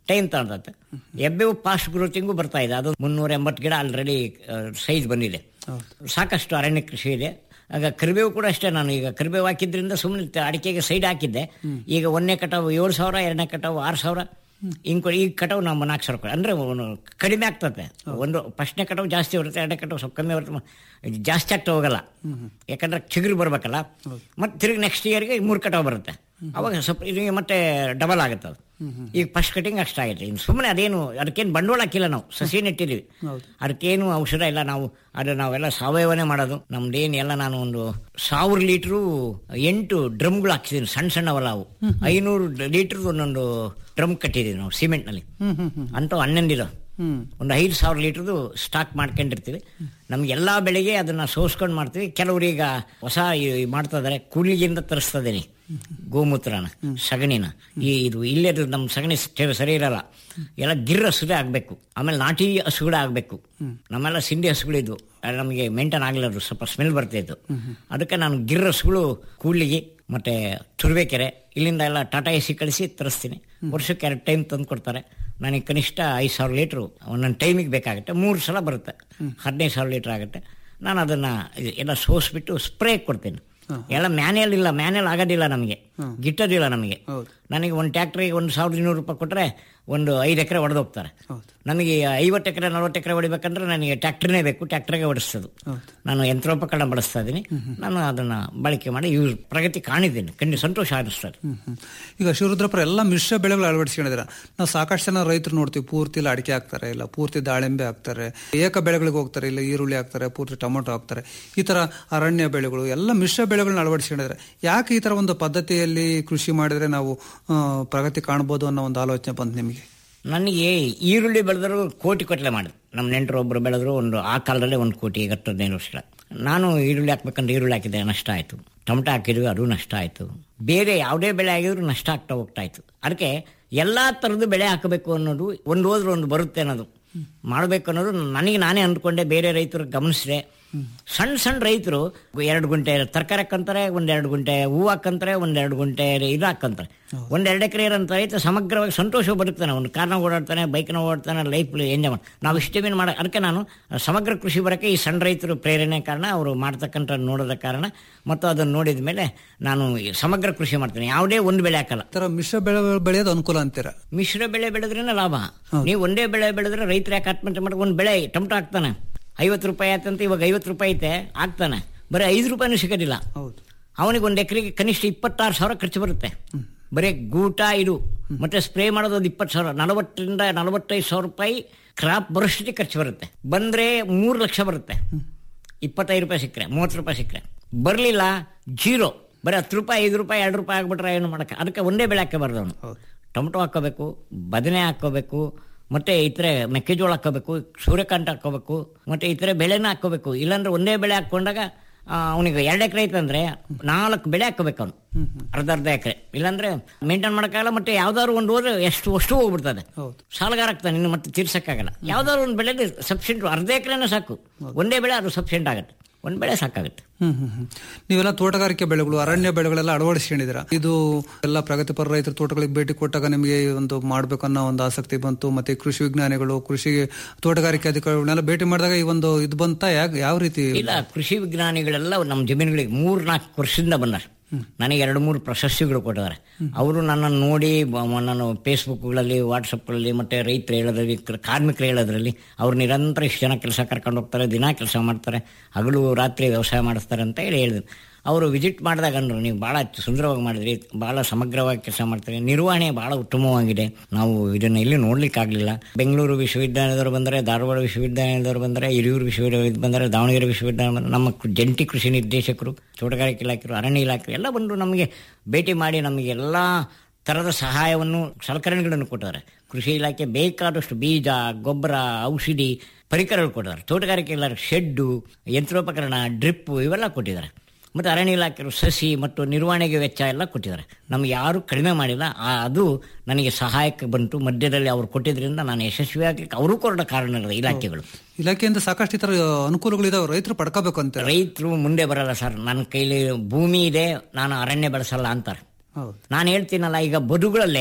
ಟೈಮ್ ತಗೊಳ್ತತೆ ಎಬ್ಬೆವು ಫಾಸ್ಟ್ ಗ್ರೋತಿಂಗು ಬರ್ತಾ ಇದೆ ಅದು ಮುನ್ನೂರ ಎಂಬತ್ತು ಗಿಡ ಆಲ್ರೆಡಿ ಸೈಜ್ ಬಂದಿದೆ ಸಾಕಷ್ಟು ಅರಣ್ಯ ಕೃಷಿ ಇದೆ ಆಗ ಕರಿಬೇವು ಕೂಡ ಅಷ್ಟೇ ನಾನು ಈಗ ಕರಿಬೇವು ಹಾಕಿದ್ರಿಂದ ಸುಮ್ಮನೆ ಅಡಿಕೆಗೆ ಸೈಡ್ ಹಾಕಿದ್ದೆ ಈಗ ಒಂದನೇ ಕಟಾವು ಏಳು ಸಾವಿರ ಎರಡನೇ ಕಟಾವು ಆರು ಸಾವಿರ ಹಿಂಗ್ ಈಗ ಕಟಾವು ನಮ್ಮ ನಾಲ್ಕು ಸಾವಿರ ಕೊಡಿ. ಅಂದ್ರೆ ಒಂದು ಕಡಿಮೆ ಆಗ್ತದೆ ಒಂದು ಫಸ್ಟ್ನೇ ಕಟಾವು ಜಾಸ್ತಿ ಬರುತ್ತೆ ಎರಡನೇ ಕಟಾವು ಸ್ವಲ್ಪ ಕಮ್ಮಿ ಬರುತ್ತೆ ಮ- ಜಾಸ್ತಿ ಆಗ್ತಾ ಹೋಗಲ್ಲ ಯಾಕಂದ್ರೆ ಚಿಗುರು ಬರ್ಬೇಕಲ್ಲ ಮತ್ತೆ ತಿರುಗಿ ನೆಕ್ಸ್ಟ್ ಇಯರ್ಗೆ ಮೂರು ಕಟಾವು ಬರುತ್ತೆ ಅವಾಗ ಸ್ವಲ್ಪ ಇದು ಮತ್ತೆ ಡಬಲ್ ಆಗುತ್ತೆ ಅದು ಈಗ ಫಸ್ಟ್ ಕಟಿಂಗ್ ಅಷ್ಟಾಗೈತೆ ಇನ್ನು ಸುಮ್ಮನೆ ಅದೇನು ಅದಕ್ಕೇನು ಬಂಡವಾಳ ಹಾಕಿಲ್ಲ ನಾವು ಸಸಿ ನೆಟ್ಟಿದ್ದೀವಿ ಅದಕ್ಕೇನು ಔಷಧ ಇಲ್ಲ ನಾವು ಅದು ನಾವೆಲ್ಲ ಸಾವಯವನೇ ಮಾಡೋದು ನಮ್ದೇನು ಎಲ್ಲ ನಾನು ಒಂದು ಸಾವಿರ ಲೀಟ್ರು ಎಂಟು ಡ್ರಮ್ಗಳು ಹಾಕ್ಸಿದ್ದೀನಿ ಸಣ್ಣ ಸಣ್ಣವಲ್ಲ ಅವು ಐನೂರು ಲೀಟರ್ ಒಂದೊಂದು ಡ್ರಮ್ ಕಟ್ಟಿದ್ದೀವಿ ನಾವು ಸಿಮೆಂಟ್ನಲ್ಲಿ ಅಂತೂ ಹನ್ನೊಂದಿರೋ ಒಂದು ಐದು ಸಾವಿರ ಲೀಟರ್ದು ಸ್ಟಾಕ್ ಮಾಡ್ಕೊಂಡಿರ್ತೀವಿ ನಮ್ಗೆ ಎಲ್ಲಾ ಬೆಳೆಗೆ ಅದನ್ನ ಸೋಸ್ಕೊಂಡು ಮಾಡ್ತೀವಿ ಕೆಲವರು ಈಗ ಹೊಸ ಈ ಮಾಡ್ತಾ ಇದಾರೆ ಕೂಲಿಗಿಂದ ತರಿಸ್ತಾ ಇದೀನಿ ಗೋಮೂತ್ರನ ಸಗಣಿನ ಈ ಇದು ಇಲ್ಲೇ ನಮ್ಮ ಸಗಣಿ ಸ- ಸರಿ ಇರಲ್ಲ ಎಲ್ಲ ಗಿರ್ ಹಸುಗಳೇ ಆಗ್ಬೇಕು ಆಮೇಲೆ ನಾಟಿ ಹಸುಗಳೇ ಆಗ್ಬೇಕು ನಮ್ಮೆಲ್ಲ ಸಿಂಧಿ ಹಸುಗಳಿದ್ವು ಅದು ನಮಗೆ ಮೇಂಟೈನ್ ಆಗಲಿಲ್ಲ ಅದು ಸ್ವಲ್ಪ ಸ್ಮೆಲ್ ಬರ್ತಾ ಇತ್ತು ಅದಕ್ಕೆ ನಾನು ಗಿರ್ ಹಸುಗಳು ಕೂಲಿಗೆ ಮತ್ತೆ ತುರುವೇಕೆರೆ ಇಲ್ಲಿಂದ ಎಲ್ಲ ಟಾಟಾ ಎಸಿ ಕಳಿಸಿ ತರಿಸ್ತೀನಿ ವರ್ಷಕ್ಕೆ ಎರಡು ಟೈಮ್ ತಂದು ಕೊಡ್ತಾರೆ ನನಗೆ ಕನಿಷ್ಠ ಐದು ಸಾವಿರ ಲೀಟ್ರು ಒಂದೊಂದು ಟೈಮಿಗೆ ಬೇಕಾಗುತ್ತೆ ಮೂರು ಸಲ ಬರುತ್ತೆ ಹದಿನೈದು ಸಾವಿರ ಲೀಟ್ರ್ ಆಗುತ್ತೆ ನಾನು ಅದನ್ನ ಎಲ್ಲ ಸೋಸ್ಬಿಟ್ಟು ಸ್ಪ್ರೇ ಕೊಡ್ತೀನಿ ಎಲ್ಲ ಮ್ಯಾನ್ಯಲ್ ಇಲ್ಲ ಮ್ಯಾನ್ಯಲ್ ಆಗೋದಿಲ್ಲ ನಮಗೆ ಗಿಟ್ಟೋದಿಲ್ಲ ನಮಗೆ ನನಗೆ ಒಂದು ಟ್ಯಾಕ್ಟ್ರಿಗೆ ಒಂದು ಸಾವಿರದ ಇನ್ನೂರು ರೂಪಾಯಿ ಕೊಟ್ಟರೆ ಒಂದು ಐದು ಎಕರೆ ಹೊಡೆದೋಗ್ತಾರೆ ನನಗೆ ಐವತ್ತು ಎಕರೆ ನಲ್ವತ್ತು ಎಕರೆ ಹೊಡಿಬೇಕಂದ್ರೆ ನನಗೆ ಟ್ಯಾಕ್ಟ್ರನೇ ಬೇಕು ಟ್ಯಾಕ್ಟ್ರಿಗೆ ಹೊಡಿಸೋದು ನಾನು ಯಂತ್ರೋಪಕರಣ ಬಳಸ್ತಾ ಇದ್ದೀನಿ ನಾನು ಅದನ್ನ ಬಳಕೆ ಮಾಡಿ ಯೂಸ್ ಪ್ರಗತಿ ಕಾಣಿದ್ದೀನಿ ಖಂಡಿತ ಸಂತೋಷ ಅನ್ನಿಸ್ತದೆ ಹ್ಮ್, ಹ್ಮ್. ಈಗ ಶಿವರುದ್ರಪುರ ಎಲ್ಲ ಮಿಶ್ರ ಬೆಳೆಗಳು ಅಳವಡಿಸ್ಕೊಂಡಿದ್ದೀರ ನಾವು ಸಾಕಷ್ಟು ಜನ ರೈತರು ನೋಡ್ತೀವಿ ಪೂರ್ತಿ ಇಲ್ಲ ಅಡಿಕೆ ಹಾಕ್ತಾರೆ ಇಲ್ಲ ಪೂರ್ತಿ ದಾಳಿಂಬೆ ಹಾಕ್ತಾರೆ ಏಕ ಬೆಳೆಗಳಿಗೆ ಹೋಗ್ತಾರೆ ಇಲ್ಲ ಈರುಳ್ಳಿ ಹಾಕ್ತಾರೆ ಪೂರ್ತಿ ಟೊಮೊಟೊ ಹಾಕ್ತಾರೆ ಈ ತರ ಅರಣ್ಯ ಬೆಳೆಗಳು ಎಲ್ಲ ಮಿಶ್ರ ಬೆಳೆಗಳನ್ನ ಅಳವಡಿಸ್ಕೊಂಡಿದ್ದಾರೆ ಯಾಕೆ ಈ ತರ ಒಂದು ಪದ್ಧತಿಯಲ್ಲಿ ಕೃಷಿ ಮಾಡಿದ್ರೆ ನಾವು ಆ, ಪ್ರಗತಿ ಕಾಣ್ಬೋದು ಅನ್ನೋ ಒಂದು ಆಲೋಚನೆ ಬಂತು ನಿಮಗೆ ನನಗೆ ಈರುಳ್ಳಿ ಬೆಳೆದ್ರು ಕೋಟಿ ಕೊಟ್ಲೆ ಮಾಡಿದ್ರು ನಮ್ಮ ನೆಂಟರು ಒಬ್ಬರು ಬೆಳೆದ್ರು ಒಂದು ಆ ಕಾಲದಲ್ಲೇ ಒಂದು ಕೋಟಿ ಈಗ ಹತ್ತು ಹದಿನೈದು ವರ್ಷಗಳ ನಾನು ಈರುಳ್ಳಿ ಹಾಕ್ಬೇಕಂದ್ರೆ ಈರುಳ್ಳಿ ಹಾಕಿದೆ ನಷ್ಟ ಆಯಿತು ಟೊಮಟೊ ಹಾಕಿದ್ವಿ ಅದು ನಷ್ಟ ಆಯಿತು ಬೇರೆ ಯಾವುದೇ ಬೆಳೆ ಆಗಿದ್ರು ನಷ್ಟ ಆಗ್ತಾ ಹೋಗ್ತಾ ಇತ್ತು ಅದಕ್ಕೆ ಎಲ್ಲ ಥರದ್ದು ಬೆಳೆ ಹಾಕಬೇಕು ಅನ್ನೋದು ಒಂದು ಹೋದ್ರೆ ಒಂದು ಬರುತ್ತೆ ಅನ್ನೋದು ಮಾಡಬೇಕು ಅನ್ನೋದು ನನಗೆ ನಾನೇ ಅಂದ್ಕೊಂಡೆ ಬೇರೆ ರೈತರು ಗಮನಿಸಿದೆ ಸಣ್ಣ ಸಣ್ಣ ರೈತರು ಎರಡು ಗುಂಟೆ ತರಕಾರಿ ಹಾಕಂತಾರೆ ಒಂದೆರಡು ಗುಂಟೆ ಹೂವು ಹಾಕಂತಾರೆ ಒಂದೆರಡು ಗುಂಟೆ ಇದು ಹಾಕಂತಾರೆ ಒಂದೆರಡು ಎಕರೆ ಇರೋಂಥ ರೈತ ಸಮಗ್ರವಾಗಿ ಸಂತೋಷ ಬದುಕ್ತಾನೆ ಒಂದು ಕಾರ್ನ ಓಡಾಡ್ತಾನೆ ಬೈಕ್ನ ಓಡಾಡ್ತಾನೆ ಲೈಫ್ ಎಂಜಾಯ್ ಮಾಡಿ ನಾವು ಇಷ್ಟೇ ಮೀನು ಮಾಡ ಅದಕ್ಕೆ ನಾನು ಸಮಗ್ರ ಕೃಷಿ ಬರೋಕ್ಕೆ ಈ ಸಣ್ಣ ರೈತರು ಪ್ರೇರಣೆ ಕಾರಣ ಅವರು ಮಾಡ್ತಕ್ಕಂಥ ನೋಡೋದ ಕಾರಣ ಮತ್ತು ಅದನ್ನು ನೋಡಿದ ಮೇಲೆ ನಾನು ಈ ಸಮಗ್ರ ಕೃಷಿ ಮಾಡ್ತೀನಿ ಯಾವುದೇ ಒಂದು ಬೆಳೆ ಹಾಕಲ್ಲ ಈ ತರ ಮಿಶ್ರ ಬೆಳೆ ಬೆಳೆಯೋದು ಅನುಕೂಲ ಅಂತೀರ ಮಿಶ್ರ ಬೆಳೆ ಬೆಳೆದ್ರೇನೆ ಲಾಭ ನೀವು ಒಂದೇ ಬೆಳೆ ಬೆಳೆದ್ರೆ ರೈತರು ಯಾಕೆ ಆತ್ಮಹತ್ಯೆ ಮಾಡಿ ಒಂದು ಬೆಳೆ ಟೊಮಟೊ ಹಾಕ್ತಾನೆ ಐವತ್ತು ರೂಪಾಯಿ ಆಯ್ತಂತ ಇವಾಗ ಐವತ್ತು ರೂಪಾಯಿ ಐತೆ ಹಾಕ್ತಾನೆ ಬರೀ ಐದು ರೂಪಾಯಿನೂ ಸಿಗೋದಿಲ್ಲ ಹೌದು ಅವನಿಗೆ ಒಂದು ಎಕರೆಗೆ ಕನಿಷ್ಠ ಇಪ್ಪತ್ತಾರು ಸಾವಿರ ಖರ್ಚು ಬರುತ್ತೆ ಬರೀ ಗೂಟ ಇದು ಮತ್ತೆ ಸ್ಪ್ರೇ ಮಾಡೋದು ಒಂದು ಇಪ್ಪತ್ತು ಸಾವಿರ ನಲವತ್ತರಿಂದ ನಲವತ್ತೈದು ಸಾವಿರ ರೂಪಾಯಿ ಕ್ರಾಪ್ ಬರೋಷ್ಟಕ್ಕೆ ಖರ್ಚು ಬರುತ್ತೆ ಬಂದ್ರೆ ಮೂರು ಲಕ್ಷ ಬರುತ್ತೆ ಇಪ್ಪತ್ತೈದು ರೂಪಾಯಿ ಸಿಕ್ಕರೆ ಮೂವತ್ತು ರೂಪಾಯಿ ಸಿಕ್ಕರೆ ಬರಲಿಲ್ಲ ಜೀರೋ ಬರೀ ಹತ್ತು ರೂಪಾಯಿ ಐದು ರೂಪಾಯಿ ಎರಡು ರೂಪಾಯಿ ಆಗ್ಬಿಟ್ರೆ ಏನು ಮಾಡಕ್ಕೆ ಅದಕ್ಕೆ ಒಂದೇ ಬೆಳೆ ಹಾಕಬಾರ್ದು ಅವನು ಟೊಮೊಟೊ ಹಾಕೋಬೇಕು ಬದನೆ ಹಾಕೋಬೇಕು ಮತ್ತೆ ಇತರೆ ಮೆಕ್ಕೆಜೋಳ ಹಾಕೋಬೇಕು ಸೂರ್ಯಕಾಂತ ಹಾಕೋಬೇಕು ಮತ್ತೆ ಇತರೆ ಬೆಳೆನ ಹಾಕೋಬೇಕು ಇಲ್ಲಾಂದ್ರೆ ಒಂದೇ ಬೆಳೆ ಹಾಕೊಂಡಾಗ ಅವನಿಗೆ ಎರಡು ಎಕರೆ ಐತಂದ್ರೆ ನಾಲ್ಕು ಬೆಳೆ ಹಾಕೋಬೇಕು ಅವನು ಅರ್ಧ ಅರ್ಧ ಎಕರೆ ಇಲ್ಲಾಂದ್ರೆ ಮೇಂಟೈನ್ ಮಾಡೋಕ್ಕಾಗಲ್ಲ ಮತ್ತೆ ಯಾವ್ದಾದ್ರು ಒಂದು ಹೋದ್ರೆ ಎಷ್ಟು ಅಷ್ಟು ಹೋಗ್ಬಿಡ್ತದೆ ಸಾಲಗಾರ ಆಗ್ತಾನೆ ಇನ್ನು ಮತ್ತೆ ತೀರ್ಸಕ್ಕಾಗಲ್ಲ ಯಾವ್ದಾದ್ರು ಒಂದು ಬೆಳೆ ಸಬ್ಸಿಡೆಂಟ್ ಅರ್ಧ ಎಕರೆನೇ ಸಾಕು ಒಂದೇ ಬೆಳೆ ಅದು ಸಬ್ಸಿಡೆಂಟ್ ಆಗುತ್ತೆ ಒಂದು ಬೆಳೆ ಸಾಕಾಗುತ್ತೆ ಹ್ಮ್ ಹ್ಮ್ ಹ್ಮ್. ನೀವೆಲ್ಲ ತೋಟಗಾರಿಕೆ ಬೆಳೆಗಳು ಅರಣ್ಯ ಬೆಳೆಗಳೆಲ್ಲ ಅಳವಡಿಸ್ಕೊಂಡಿದ್ದೀರಾ ಇದು ಎಲ್ಲ ಪ್ರಗತಿಪರ ರೈತರ ತೋಟಗಳಿಗೆ ಭೇಟಿ ಕೊಟ್ಟಾಗ ನಿಮಗೆ ಈ ಒಂದು ಮಾಡ್ಬೇಕನ್ನೋ ಒಂದು ಆಸಕ್ತಿ ಬಂತು ಮತ್ತೆ ಕೃಷಿ ವಿಜ್ಞಾನಿಗಳು ಕೃಷಿ ತೋಟಗಾರಿಕೆ ಅಧಿಕಾರಿಗಳನ್ನೆಲ್ಲ ಭೇಟಿ ಮಾಡಿದಾಗ ಈ ಒಂದು ಇದು ಬಂತ ಯಾಕೆ ಯಾವ ರೀತಿ ಇಲ್ಲ ಕೃಷಿ ವಿಜ್ಞಾನಿಗಳೆಲ್ಲ ನಮ್ಮ ಜಮೀನುಗಳಿಗೆ ಮೂರ್ ನಾಲ್ಕು ವರ್ಷದಿಂದ ಬಂದಾರೆ ನನಗೆ ಎರಡು ಮೂರು ಪ್ರಶಸ್ತಿಗಳು ಕೊಟ್ಟಿದ್ದಾರೆ ಅವರು ನನ್ನನ್ನು ನೋಡಿ ಬ- ಮ- ನಾನು ಫೇಸ್ಬುಕ್ಗಳಲ್ಲಿ ವಾಟ್ಸಪ್ಗಳಲ್ಲಿ ಮತ್ತೆ ರೈತರು ಹೇಳೋದ್ರಲ್ಲಿ ಕ- ಕಾರ್ಮಿಕರು ಹೇಳೋದ್ರಲ್ಲಿ ಅವ್ರು ನಿರಂತರ ಇಷ್ಟು ಜನ ಕೆಲಸ ಕರ್ಕೊಂಡು ಹೋಗ್ತಾರೆ ದಿನ ಕೆಲಸ ಮಾಡ್ತಾರೆ ಹಗಲು ರಾತ್ರಿ ವ್ಯವಸಾಯ ಮಾಡಿಸ್ತಾರೆ ಅಂತ ಹೇಳಿ ಹೇಳಿದ್ರು ಅವರು ವಿಸಿಟ್ ಮಾಡಿದಾಗ ಅಂದ್ರು ನೀವು ಭಾಳ ಸುಂದರವಾಗಿ ಮಾಡಿದ್ರಿ ಭಾಳ ಸಮಗ್ರವಾಗಿ ಕೆಲಸ ಮಾಡ್ತಾರೆ ನಿರ್ವಹಣೆ ಭಾಳ ಉತ್ತಮವಾಗಿದೆ ನಾವು ಇದನ್ನು ಎಲ್ಲಿ ನೋಡ್ಲಿಕ್ಕಾಗಲಿಲ್ಲ ಬೆಂಗಳೂರು ವಿಶ್ವವಿದ್ಯಾಲಯದವರು ಬಂದರೆ ಧಾರವಾಡ ವಿಶ್ವವಿದ್ಯಾಲಯದವರು ಬಂದರೆ ಹಿರಿಯೂರು ವಿಶ್ವವಿದ್ಯಾಲಯ ಬಂದರೆ ದಾವಣಗೆರೆ ವಿಶ್ವವಿದ್ಯಾಲಯ ಬಂದರೆ ನಮ್ಮ ಕು- ಜಂಟಿ ಕೃಷಿ ನಿರ್ದೇಶಕರು ತೋಟಗಾರಿಕೆ ಇಲಾಖೆರು ಅರಣ್ಯ ಇಲಾಖೆ ಎಲ್ಲ ಬಂದು ನಮಗೆ ಭೇಟಿ ಮಾಡಿ ನಮಗೆ ಎಲ್ಲ ಥರದ ಸಹಾಯವನ್ನು ಸಲಕರಣೆಗಳನ್ನು ಕೊಟ್ಟಿದ್ದಾರೆ ಕೃಷಿ ಇಲಾಖೆ ಬೇಕಾದಷ್ಟು ಬೀಜ ಗೊಬ್ಬರ ಔಷಧಿ ಪರಿಕರಗಳು ಕೊಟ್ಟಿದ್ದಾರೆ ತೋಟಗಾರಿಕೆ ಇಲಾಖೆ ಶೆಡ್ಡು ಯಂತ್ರೋಪಕರಣ ಡ್ರಿಪ್ಪು ಇವೆಲ್ಲ ಕೊಟ್ಟಿದ್ದಾರೆ ಮತ್ತು ಅರಣ್ಯ ಇಲಾಖೆಯವರು ಸಸಿ ಮತ್ತು ನಿರ್ವಹಣೆಗೆ ವೆಚ್ಚ ಎಲ್ಲ ಕೊಟ್ಟಿದ್ದಾರೆ ನಮ್ಗೆ ಯಾರು ಕಡಿಮೆ ಮಾಡಿಲ್ಲ ಆ- ಅದು ನನಗೆ ಸಹಾಯಕ್ಕೆ ಬಂತು ಮಧ್ಯದಲ್ಲಿ ಅವರು ಕೊಟ್ಟಿದ್ರಿಂದ ನಾನು ಯಶಸ್ವಿಯಾಗಲಿಕ್ಕೆ ಅವರು ಕೊರಡ ಕಾರಣ ಇರೋದು ಇಲಾಖೆಗಳು ಇಲಾಖೆಯಿಂದ ಸಾಕಷ್ಟು ಈ ತರ ಅನುಕೂಲಗಳಿದಾವೆ ರೈತರು ಪಡ್ಕೋಬೇಕು ಅಂತ ರೈತರು ಮುಂದೆ ಬರಲ್ಲ ಸರ್ ನನ್ನ ಕೈಲಿ ಭೂಮಿ ಇದೆ ನಾನು ಅರಣ್ಯ ಬೆಳೆಸಲ್ಲ ಅಂತಾರೆ ಹೌದು ನಾನು ಹೇಳ್ತೀನಲ್ಲ ಈಗ ಬದುಗಳಲ್ಲೇ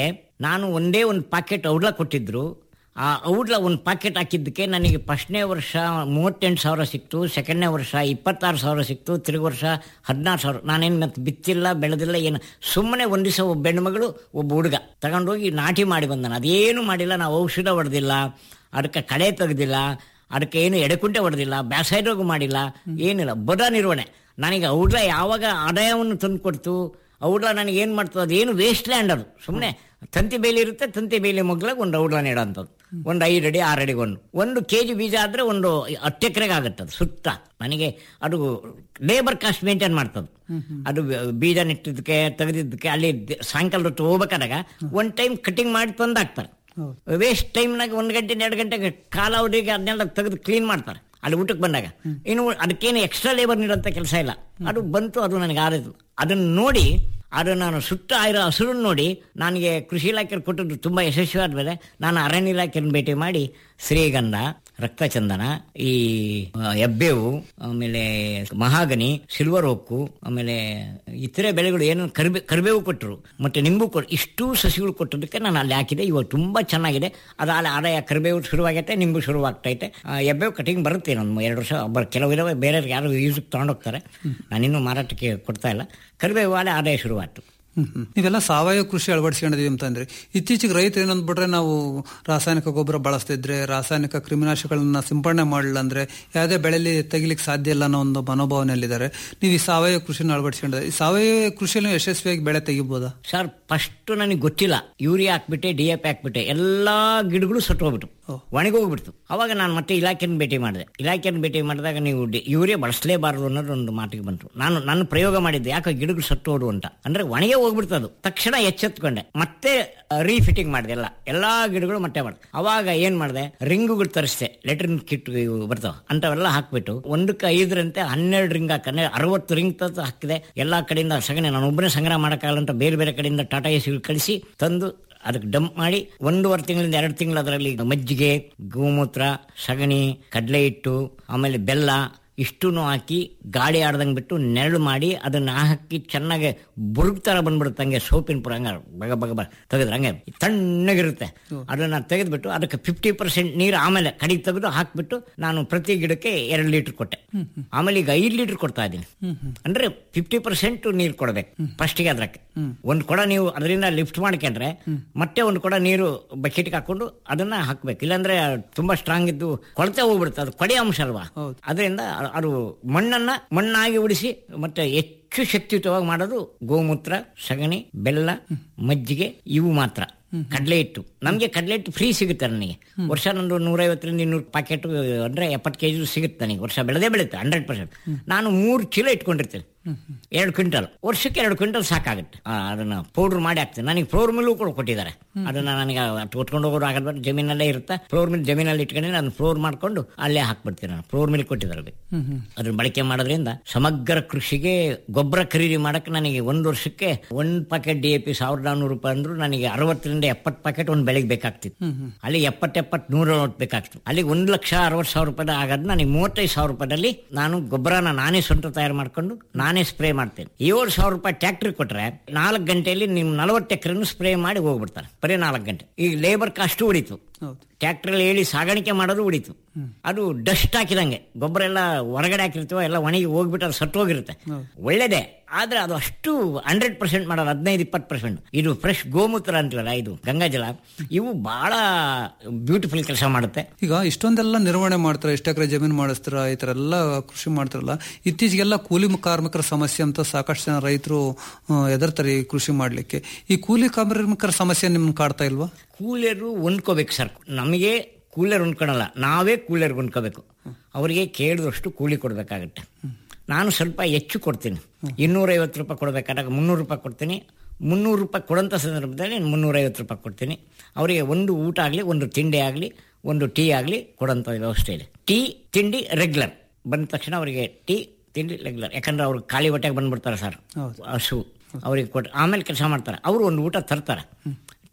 ನಾನು ಒಂದೇ ಒಂದು ಪಾಕೆಟ್ ಔಡ್ಲ ಕೊಟ್ಟಿದ್ರು ಆ ಔಡ್ಲ ಒಂದು ಪಾಕೆಟ್ ಹಾಕಿದ್ದಕ್ಕೆ ನನಗೆ ಫಸ್ಟ್ನೇ ವರ್ಷ ಮೂವತ್ತೆಂಟು ಸಾವಿರ ಸಿಕ್ತು ಸೆಕೆಂಡ್ನೇ ವರ್ಷ ಇಪ್ಪತ್ತಾರು ಸಾವಿರ ಸಿಕ್ತು ತಿರುಗಿ ವರ್ಷ ಹದಿನಾರು ಸಾವಿರ ನಾನೇನು ಮತ್ತೆ ಬಿತ್ತಿಲ್ಲ ಬೆಳೆದಿಲ್ಲ ಏನು ಸುಮ್ಮನೆ ಒಂದು ದಿವಸ ಒಬ್ಬ ಹೆಣ್ಮಗಳು ಒಬ್ಬ ಹುಡುಗ ತಗೊಂಡೋಗಿ ನಾಟಿ ಮಾಡಿ ಬಂದಾನ ಅದೇನು ಮಾಡಿಲ್ಲ ನಾವು ಔಷಧ ಹೊಡೆದಿಲ್ಲ ಅದಕ್ಕೆ ಕಳೆ ತೆಗೆದಿಲ್ಲ ಅದಕ್ಕೆ ಏನು ಎಡೆಕುಂಟೆ ಹೊಡೆದಿಲ್ಲ ಬ್ಯಾಸೈಡೋಗು ಮಾಡಿಲ್ಲ ಏನಿಲ್ಲ ಬಡ ನಿರ್ವಹಣೆ ನನಗೆ ಔಡ್ಲ ಯಾವಾಗ ಆದಾಯವನ್ನು ತಂದು ಕೊಡ್ತು ಔಡ್ಲ ನನಗೆ ಏನು ಮಾಡ್ತದೆ ಅದೇನು ವೇಸ್ಟ್ ಲ್ಯಾಂಡ್ ಅದು ಸುಮ್ಮನೆ ತಂತಿ ಬೇಲಿ ಇರುತ್ತೆ ತಂತಿ ಬೇಲಿ ಮಗ್ಲಾಗ ಒಂದು ಔಡ್ಲ ನೆಡೋಂಥದ್ದು ಒಂದು ಐದು ಅಡಿ ಆರು ಅಡಿಗೆ ಒಂದು ಒಂದು ಕೆ ಜಿ ಬೀಜ ಆದರೆ ಒಂದು ಹತ್ತು ಎಕರೆಗೆ ಆಗುತ್ತೆ ಅದು ಸುತ್ತ ನನಗೆ ಅದು ಲೇಬರ್ ಕಾಸ್ಟ್ ಮೇಂಟೈನ್ ಮಾಡ್ತದೆ ಅದು ಬೀಜ ನೆಟ್ಟಿದ್ದಕ್ಕೆ ತೆಗೆದಿದ್ದಕ್ಕೆ ಅಲ್ಲಿ ದ- ಸಾಯಂಕಾಲ ಹೊತ್ತು ಹೋಗ್ಬೇಕಾದಾಗ ಒಂದು ಟೈಮ್ ಕಟಿಂಗ್ ಮಾಡಿ ತಂದಾಕ್ತಾರೆ ವೇಸ್ಟ್ ಟೈಮ್ನಾಗ ಒಂದು ಗಂಟೆ ಎರಡು ಗಂಟೆಗೆ ಕಾಲಾವಧಿಗೆ ಅದನ್ನೆಲ್ಲ ತೆಗೆದು ಕ್ಲೀನ್ ಮಾಡ್ತಾರೆ ಅಲ್ಲಿ ಊಟಕ್ಕೆ ಬಂದಾಗ ಇನ್ನು ಅದಕ್ಕೇನು ಎಕ್ಸ್ಟ್ರಾ ಲೇಬರ್ ನೀಡೋಂಥ ಕೆಲಸ ಇಲ್ಲ ಅದು ಬಂತು ಅದು ನನಗೆ ಆರಿತು ಅದನ್ನು ನೋಡಿ ಅದು ನಾನು ಸುತ್ತ ಆಗಿರೋ ಹಸುರನ್ನು ನೋಡಿ ನನಗೆ ಕೃಷಿ ಇಲಾಖೆಯಲ್ಲಿ ಕೊಟ್ಟದ್ದು ತುಂಬ ಯಶಸ್ವಿ ಆದ್ಮೇಲೆ ನಾನು ಅರಣ್ಯ ಇಲಾಖೆಯನ್ನು ಭೇಟಿ ಮಾಡಿ ಶ್ರೀಗಂಧ ರಕ್ತಚಂದನ ಈ ಆ, ಹೆಬ್ಬೇವು ಆಮೇಲೆ ಮಹಾಗನಿ ಸಿಲ್ವರ್ ಹೊಕ್ಕು ಆಮೇಲೆ ಇತರೆ ಬೆಳೆಗಳು ಏನು ಕರಿಬೇ ಕರಿಬೇವು ಕೊಟ್ಟರು ಮತ್ತೆ ನಿಂಬು ಕೊಟ್ಟು ಇಷ್ಟು ಸಸಿಗಳು ಕೊಟ್ಟದಕ್ಕೆ ನಾನು ಅಲ್ಲಿ ಹಾಕಿದೆ ಇವಾಗ ತುಂಬಾ ಚೆನ್ನಾಗಿದೆ ಅದಾದ ಆದಾಯ ಕರಿಬೇವು ಶುರುವಾಗೈತೆ ನಿಂಬು ಶುರುವಾಗ್ತೈತೆ ಆ, ಹೆಬ್ಬೇವು ಕಟಿಂಗ್ ಬರುತ್ತೆ ಒಂದು ಎರಡು ವರ್ಷ ಒಬ್ಬರು ಕೆಲವು ಇದಾವೆ ಬೇರೆ ಯಾರು ಯೂಸ್ಗೆ ತಗೊಂಡೋಗ್ತಾರೆ ನಾನಿನ್ನೂ ಮಾರಾಟಕ್ಕೆ ಕೊಡ್ತಾ ಇಲ್ಲ ಕರಿಬೇವು ಆಲೆ ಆದಾಯ ಶುರುವಾಯ್ತು ಹ್ಮ್ ಹ್ಮ್. ನೀವೆಲ್ಲ ಸಾವಯವ ಕೃಷಿ ಅಳವಡಿಸ್ಕೊಂಡಿದೀವಿ ಅಂತಂದ್ರೆ ಇತ್ತೀಚೆಗೆ ರೈತರು ಏನಂದ್ಬಿಟ್ರೆ ನಾವು ರಾಸಾಯನಿಕ ಗೊಬ್ಬರ ಬಳಸ್ತಿದ್ರೆ ರಾಸಾಯನಿಕ ಕ್ರಿಮಿನಾಶಗಳನ್ನ ಸಿಂಪಡಣೆ ಮಾಡಲಿಲ್ಲ ಅಂದ್ರೆ ಯಾವುದೇ ಬೆಳೆಲಿ ತೆಗಿಲಿಕ್ಕೆ ಸಾಧ್ಯ ಇಲ್ಲ ಅನ್ನೋ ಒಂದು ಮನೋಭಾವನೆಯಲ್ಲಿದ್ದಾರೆ ನೀವು ಈ ಸಾವಯವ ಕೃಷಿನ ಅಳವಡಿಸ್ಕೊಂಡಿದ್ದಾರೆ ಈ ಸಾವಯವ ಕೃಷಿಯಲ್ಲಿ ಯಶಸ್ವಿಯಾಗಿ ಬೆಳೆ ತೆಗಿಬೋದಾ ಸರ್ ಫಸ್ಟ್ ನನಗೆ ಗೊತ್ತಿಲ್ಲ ಯೂರಿಯಾ ಹಾಕ್ಬಿಟ್ಟೆ ಡಿ ಎ ಪಿ ಹಾಕ್ಬಿಟ್ಟೆ ಎಲ್ಲಾ ಗಿಡಗಳು ಸತ್ತೋಗ್ಬಿಟ್ಟು ಒಣಗೋಗ್ಬಿಡ್ತು ಅವಾಗ ನಾನು ಮತ್ತೆ ಇಲಾಖೆನ ಭೇಟಿ ಮಾಡಿದೆ ಇಲಾಖೆನ ಭೇಟಿ ಮಾಡಿದಾಗ ನೀವು ಡಿ- ಯೂರಿಯಾ ಬಳಸಲೇಬಾರದು ಅನ್ನೋದು ಒಂದು ಮಾತಿಗೆ ಬಂತು ನಾನು ನನ್ನ ಪ್ರಯೋಗ ಮಾಡಿದ್ದೆ ಯಾಕೆ ಗಿಡಗಳು ಸತ್ತೋಡು ಅಂತ ಅಂದ್ರೆ ಒಣಗೆ ಹೋಗ್ಬಿಡ್ತು ಅದು ತಕ್ಷಣ ಎಚ್ಚೆತ್ಕೊಂಡೆ ಮತ್ತೆ ರೀಫಿಟ್ಟಿಂಗ್ ಮಾಡಿದೆ ಎಲ್ಲ ಎಲ್ಲಾ ಗಿಡಗಳು ಮತ್ತೆ ಮಾಡಿದೆ ಅವಾಗ ಏನ್ ಮಾಡಿದೆ ರಿಂಗುಗಳು ತರಿಸಿದೆ ಲೆಟ್ರಿನ್ ಕಿಟ್ ಇವು ಬರ್ತಾವ ಅಂತವೆಲ್ಲ ಹಾಕ್ಬಿಟ್ಟು ಒಂದಕ್ಕೆ ಐದರಂತೆ ಹನ್ನೆರಡು ರಿಂಗ್ ಹಾಕಂದ್ರೆ ಅರವತ್ತು ರಿಂಗ್ ತಂದು ಹಾಕಿದೆ ಎಲ್ಲಾ ಕಡೆಯಿಂದ ಸಗಣಿ ನಾನು ಒಬ್ಬನೇ ಸಂಗ್ರಹ ಮಾಡೋಕ್ಕಾಗಲ್ಲ ಅಂತ ಬೇರೆ ಬೇರೆ ಕಡೆಯಿಂದ ಟಾಟಾ ಎಸಿ ಕಳಿಸಿ ತಂದು ಅದಕ್ಕೆ ಡಂಪ್ ಮಾಡಿ ಒಂದೂವರೆ ತಿಂಗಳಿಂದ ಎರಡು ತಿಂಗಳು ಅದರಲ್ಲಿ ಮಜ್ಜಿಗೆ ಗೋಮೂತ್ರ ಸಗಣಿ ಕಡಲೆ ಹಿಟ್ಟು ಆಮೇಲೆ ಬೆಲ್ಲ ಇಷ್ಟೂ ಹಾಕಿ ಗಾಳಿ ಆಡ್ದಂಗೆ ಬಿಟ್ಟು ನೆರಳು ಮಾಡಿ ಅದನ್ನ ಹಾಕಿ ಚೆನ್ನಾಗಿ ಬುರುಗ್ ತರ ಬಂದ್ಬಿಡುತ್ತೆ ಹಂಗೆ ಸೋಪಿನ ಪುರ ಹಂಗ ಬಗ ಬಗ ಬಗ ತೆಗೆದ್ರೆ ಹಂಗೆ ತಣ್ಣಗಿರುತ್ತೆ ಅದನ್ನ ತೆಗೆದ್ಬಿಟ್ಟು ಅದಕ್ಕೆ ಫಿಫ್ಟಿ ಪರ್ಸೆಂಟ್ ನೀರು ಆಮೇಲೆ ಕಡಿಗೆ ತೆಗೆದು ಹಾಕ್ಬಿಟ್ಟು ನಾನು ಪ್ರತಿ ಗಿಡಕ್ಕೆ ಎರಡು ಲೀಟರ್ ಕೊಟ್ಟೆ ಆಮೇಲೆ ಈಗ ಐದು ಲೀಟರ್ ಕೊಡ್ತಾ ಇದ್ದೀನಿ ಅಂದ್ರೆ ಫಿಫ್ಟಿ ಪರ್ಸೆಂಟ್ ನೀರು ಕೊಡ್ಬೇಕು ಫಸ್ಟಿಗೆ ಅದ್ರಕ್ಕೆ ಒಂದು ಕೊಡ ನೀವು ಅದರಿಂದ ಲಿಫ್ಟ್ ಮಾಡ್ಕೊಂಡ್ರೆ ಮತ್ತೆ ಒಂದು ಕೊಡ ನೀರು ಬಕೆಟ್ಗೆ ಹಾಕೊಂಡು ಅದನ್ನ ಹಾಕ್ಬೇಕು ಇಲ್ಲಾಂದ್ರೆ ತುಂಬಾ ಸ್ಟ್ರಾಂಗ್ ಇದ್ದು ಕೊಳತೆ ಹೋಗ್ಬಿಡುತ್ತೆ ಅದು ಕೊಡೆ ಅಂಶ ಅಲ್ವಾ ಅದರಿಂದ ಅದು ಮಣ್ಣನ್ನ ಮಣ್ಣಾಗಿ ಉಳಿಸಿ ಮತ್ತೆ ಹೆಚ್ಚು ಶಕ್ತಿಯುತವಾಗಿ ಮಾಡೋದು ಗೋಮೂತ್ರ ಸಗಣಿ ಬೆಲ್ಲ ಮಜ್ಜಿಗೆ ಇವು ಮಾತ್ರ ಕಡಲೆ ಹಿಟ್ಟು ನಮಗೆ ಕಡಲೆ ಹಿಟ್ಟು ಫ್ರೀ ಸಿಗುತ್ತೆ ನನಗೆ ವರ್ಷ ನಂದು ನೂರೈವತ್ತರಿಂದ ಇನ್ನೂರು ಪ್ಯಾಕೆಟ್ ಅಂದ್ರೆ ಎಪ್ಪತ್ತು ಕೆಜಿ ಸಿಗುತ್ತೆ ನನಗೆ ವರ್ಷ ಬೆಳೆದೇ ಬೆಳೆಯುತ್ತೆ ಹಂಡ್ರೆಡ್ ಪರ್ಸೆಂಟ್ ನಾನು ಮೂರು ಚೀಲ ಇಟ್ಕೊಂಡಿರ್ತೇನೆ ಎರಡು ಕ್ವಿಂಟಲ್ ವರ್ಷಕ್ಕೆ ಎರಡು ಕ್ವಿಂಟಲ್ ಸಾಕಾಗುತ್ತೆ ಆ, ಅದನ್ನ ಪೌಡರ್ ಮಾಡಿ ಹಾಕ್ತೇನೆ ನನಗೆ ಫ್ಲೋರ್ ಮಿಲ್ಲು ಕೂಡ ಕೊಟ್ಟಿದ್ದಾರೆ ಅದನ್ನ ನನಗೆ ಉಟ್ಕೊಂಡು ಹೋಗೋರು ಆಗಲ್ಲ ಜಮೀನಲ್ಲೇ ಇರುತ್ತೆ ಫ್ಲೋರ್ ಮಿಲ್ ಜಮೀನಲ್ಲಿ ಇಟ್ಕೊಂಡು ನಾನು ಫ್ಲೋರ್ ಮಾಡ್ಕೊಂಡು ಅಲ್ಲೇ ಹಾಕ್ಬಿಡ್ತೀನಿ ನಾನು ಫ್ಲೋರ್ ಮಿಲ್ ಕೊಟ್ಟಿದ್ದಾರೆ ಅದಕ್ಕೆ. ಅದನ್ನ ಬಳಕೆ ಮಾಡೋದ್ರಿಂದ ಸಮಗ್ರ ಕೃಷಿಗೆ ಗೊಬ್ಬರ ಖರೀದಿ ಮಾಡಕ್ಕೆ ನನಗೆ ಒಂದು ವರ್ಷಕ್ಕೆ ಒಂದ್ ಪ್ಯಾಕೆಟ್ ಡಿ ಎ ಪಿ ಸಾವಿರದ ನಾನ್ನೂರು ರೂಪಾಯಿ ಅಂದ್ರು ನನಗೆ ಅರವತ್ತರಿಂದ ಎಪ್ಪತ್ತು ಪ್ಯಾಕೆಟ್ ಒಂದು ಬೆಳೆಗೆ ಬೇಕಾಗ್ತಿತ್ತು ಅಲ್ಲಿ ಎಪ್ಪತ್ತು ಎಪ್ಪತ್ತು ನೂರ ನಲವತ್ತು ಬೇಕಾಗ್ತಿತ್ತು ಅಲ್ಲಿ ಒಂದು ಲಕ್ಷ ಅರವತ್ತು ಸಾವಿರ ರೂಪಾಯಿ ಆಗೋದು ನನಗೆ ಮೂವತ್ತೈದು ಸಾವಿರ ರೂಪಾಯಿದಲ್ಲಿ ನಾನು ಗೊಬ್ಬರನ ನಾನೇ ಸ್ವಂತ ತಯಾರು ಮಾಡ್ಕೊಂಡು ನಾನೇ ಸ್ಪ್ರೇ ಮಾಡ್ತೇನೆ ಏಳು ಸಾವಿರ ರೂಪಾಯಿ ಟ್ಯಾಕ್ಟ್ರಿ ಕೊಟ್ರೆ ನಾಲ್ಕು ಗಂಟೆಯಲ್ಲಿ ನೀವು ನಲವತ್ತು ಎಕರೆನು ಸ್ಪ್ರೇ ಮಾಡಿ ಹೋಗ್ಬಿಡ್ತಾರೆ ಬರೀ ನಾಲ್ಕು ಗಂಟೆ ಈಗ ಲೇಬರ್ ಕಾಸ್ಟ್ ಉಳಿತು ಟ್ಯಾಕ್ಟ್ರಲ್ಲಿ ಹೇಳಿ ಸಾಗಾಣಿಕೆ ಮಾಡೋದು ಉಳಿತು ಅದು ಡಸ್ಟ್ ಹಾಕಿದಂಗೆ ಗೊಬ್ಬರ ಎಲ್ಲ ಹೊರಗಡೆ ಹಾಕಿರ್ತೀವೋ ಎಲ್ಲ ಒಣಗಿ ಹೋಗ್ಬಿಟ್ಟು ಅದು ಸತ್ತೋಗಿರುತ್ತೆ ಒಳ್ಳೇದೇ ಆದ್ರೆ ಅದು ಅಷ್ಟು ಹಂಡ್ರೆಡ್ ಪರ್ಸೆಂಟ್ ಮಾಡೋದು ಹದಿನೈದು ಇಪ್ಪತ್ತು ಪರ್ಸೆಂಟ್ ಇದು ಫ್ರೆಶ್ ಗೋಮೂತ್ರ ಅಂತೀವಲ್ಲ ಇದು ಗಂಗಾಜಲ ಇವು ಬಹಳ ಬ್ಯೂಟಿಫುಲ್ ಕೆಲಸ ಮಾಡುತ್ತೆ ಈಗ ಇಷ್ಟೊಂದೆಲ್ಲ ನಿರ್ವಹಣೆ ಮಾಡ್ತಾರೆ ಇಷ್ಟ ಎಕರೆ ಜಮೀನು ಮಾಡಿಸ್ತಾರ ಈ ತರ ಎಲ್ಲ ಕೃಷಿ ಮಾಡ್ತಾರಲ್ಲ ಇತ್ತೀಚೆಗೆಲ್ಲ ಕೂಲಿ ಕಾರ್ಮಿಕರ ಸಮಸ್ಯೆ ಅಂತ ಸಾಕಷ್ಟು ಜನ ರೈತರು ಎದರ್ತಾರೆ ಈ ಕೃಷಿ ಮಾಡ್ಲಿಕ್ಕೆ ಈ ಕೂಲಿ ಕಾರ್ಮಿಕರ ಸಮಸ್ಯೆ ನಿಮ್ಗೆ ಕಾಡ್ತಾ ಇಲ್ವಾ ಕೂಲರು ಹೊಂದ್ಕೋಬೇಕು ಸರ್ ನಮಗೆ ಕೂಲರ್ ಹೊಂದ್ಕೊಳಲ್ಲ ನಾವೇ ಕೂಲರ್ ಹೊಂದ್ಕೋಬೇಕು ಅವರಿಗೆ ಕೇಳಿದಷ್ಟು ಕೂಲಿ ಕೊಡಬೇಕಾಗತ್ತೆ ನಾನು ಸ್ವಲ್ಪ ಹೆಚ್ಚು ಕೊಡ್ತೀನಿ ಇನ್ನೂರೈವತ್ತು ರೂಪಾಯಿ ಕೊಡಬೇಕಾದಾಗ ಮುನ್ನೂರು ರೂಪಾಯಿ ಕೊಡ್ತೀನಿ ಮುನ್ನೂರು ರೂಪಾಯಿ ಕೊಡೋಂಥ ಸಂದರ್ಭದಲ್ಲಿ ಮುನ್ನೂರೈವತ್ತು ರೂಪಾಯಿ ಕೊಡ್ತೀನಿ ಅವರಿಗೆ ಒಂದು ಊಟ ಆಗಲಿ ಒಂದು ತಿಂಡಿ ಆಗಲಿ ಒಂದು ಟೀ ಆಗಲಿ ಕೊಡೋಂಥ ವ್ಯವಸ್ಥೆ ಇದೆ ಟೀ ತಿಂಡಿ ರೆಗ್ಯುಲರ್ ಬಂದ ತಕ್ಷಣ ಅವರಿಗೆ ಟೀ ತಿಂಡಿ ರೆಗ್ಯುಲರ್ ಯಾಕಂದ್ರೆ ಅವ್ರು ಖಾಲಿ ಹೊಟ್ಟೆಗೆ ಬಂದ್ಬಿಡ್ತಾರೆ ಸರ್ ಹಸು ಅವರಿಗೆ ಕೊಟ್ಟು ಆಮೇಲೆ ಕೆಲಸ ಮಾಡ್ತಾರೆ ಅವರು ಒಂದು ಊಟ ತರ್ತಾರೆ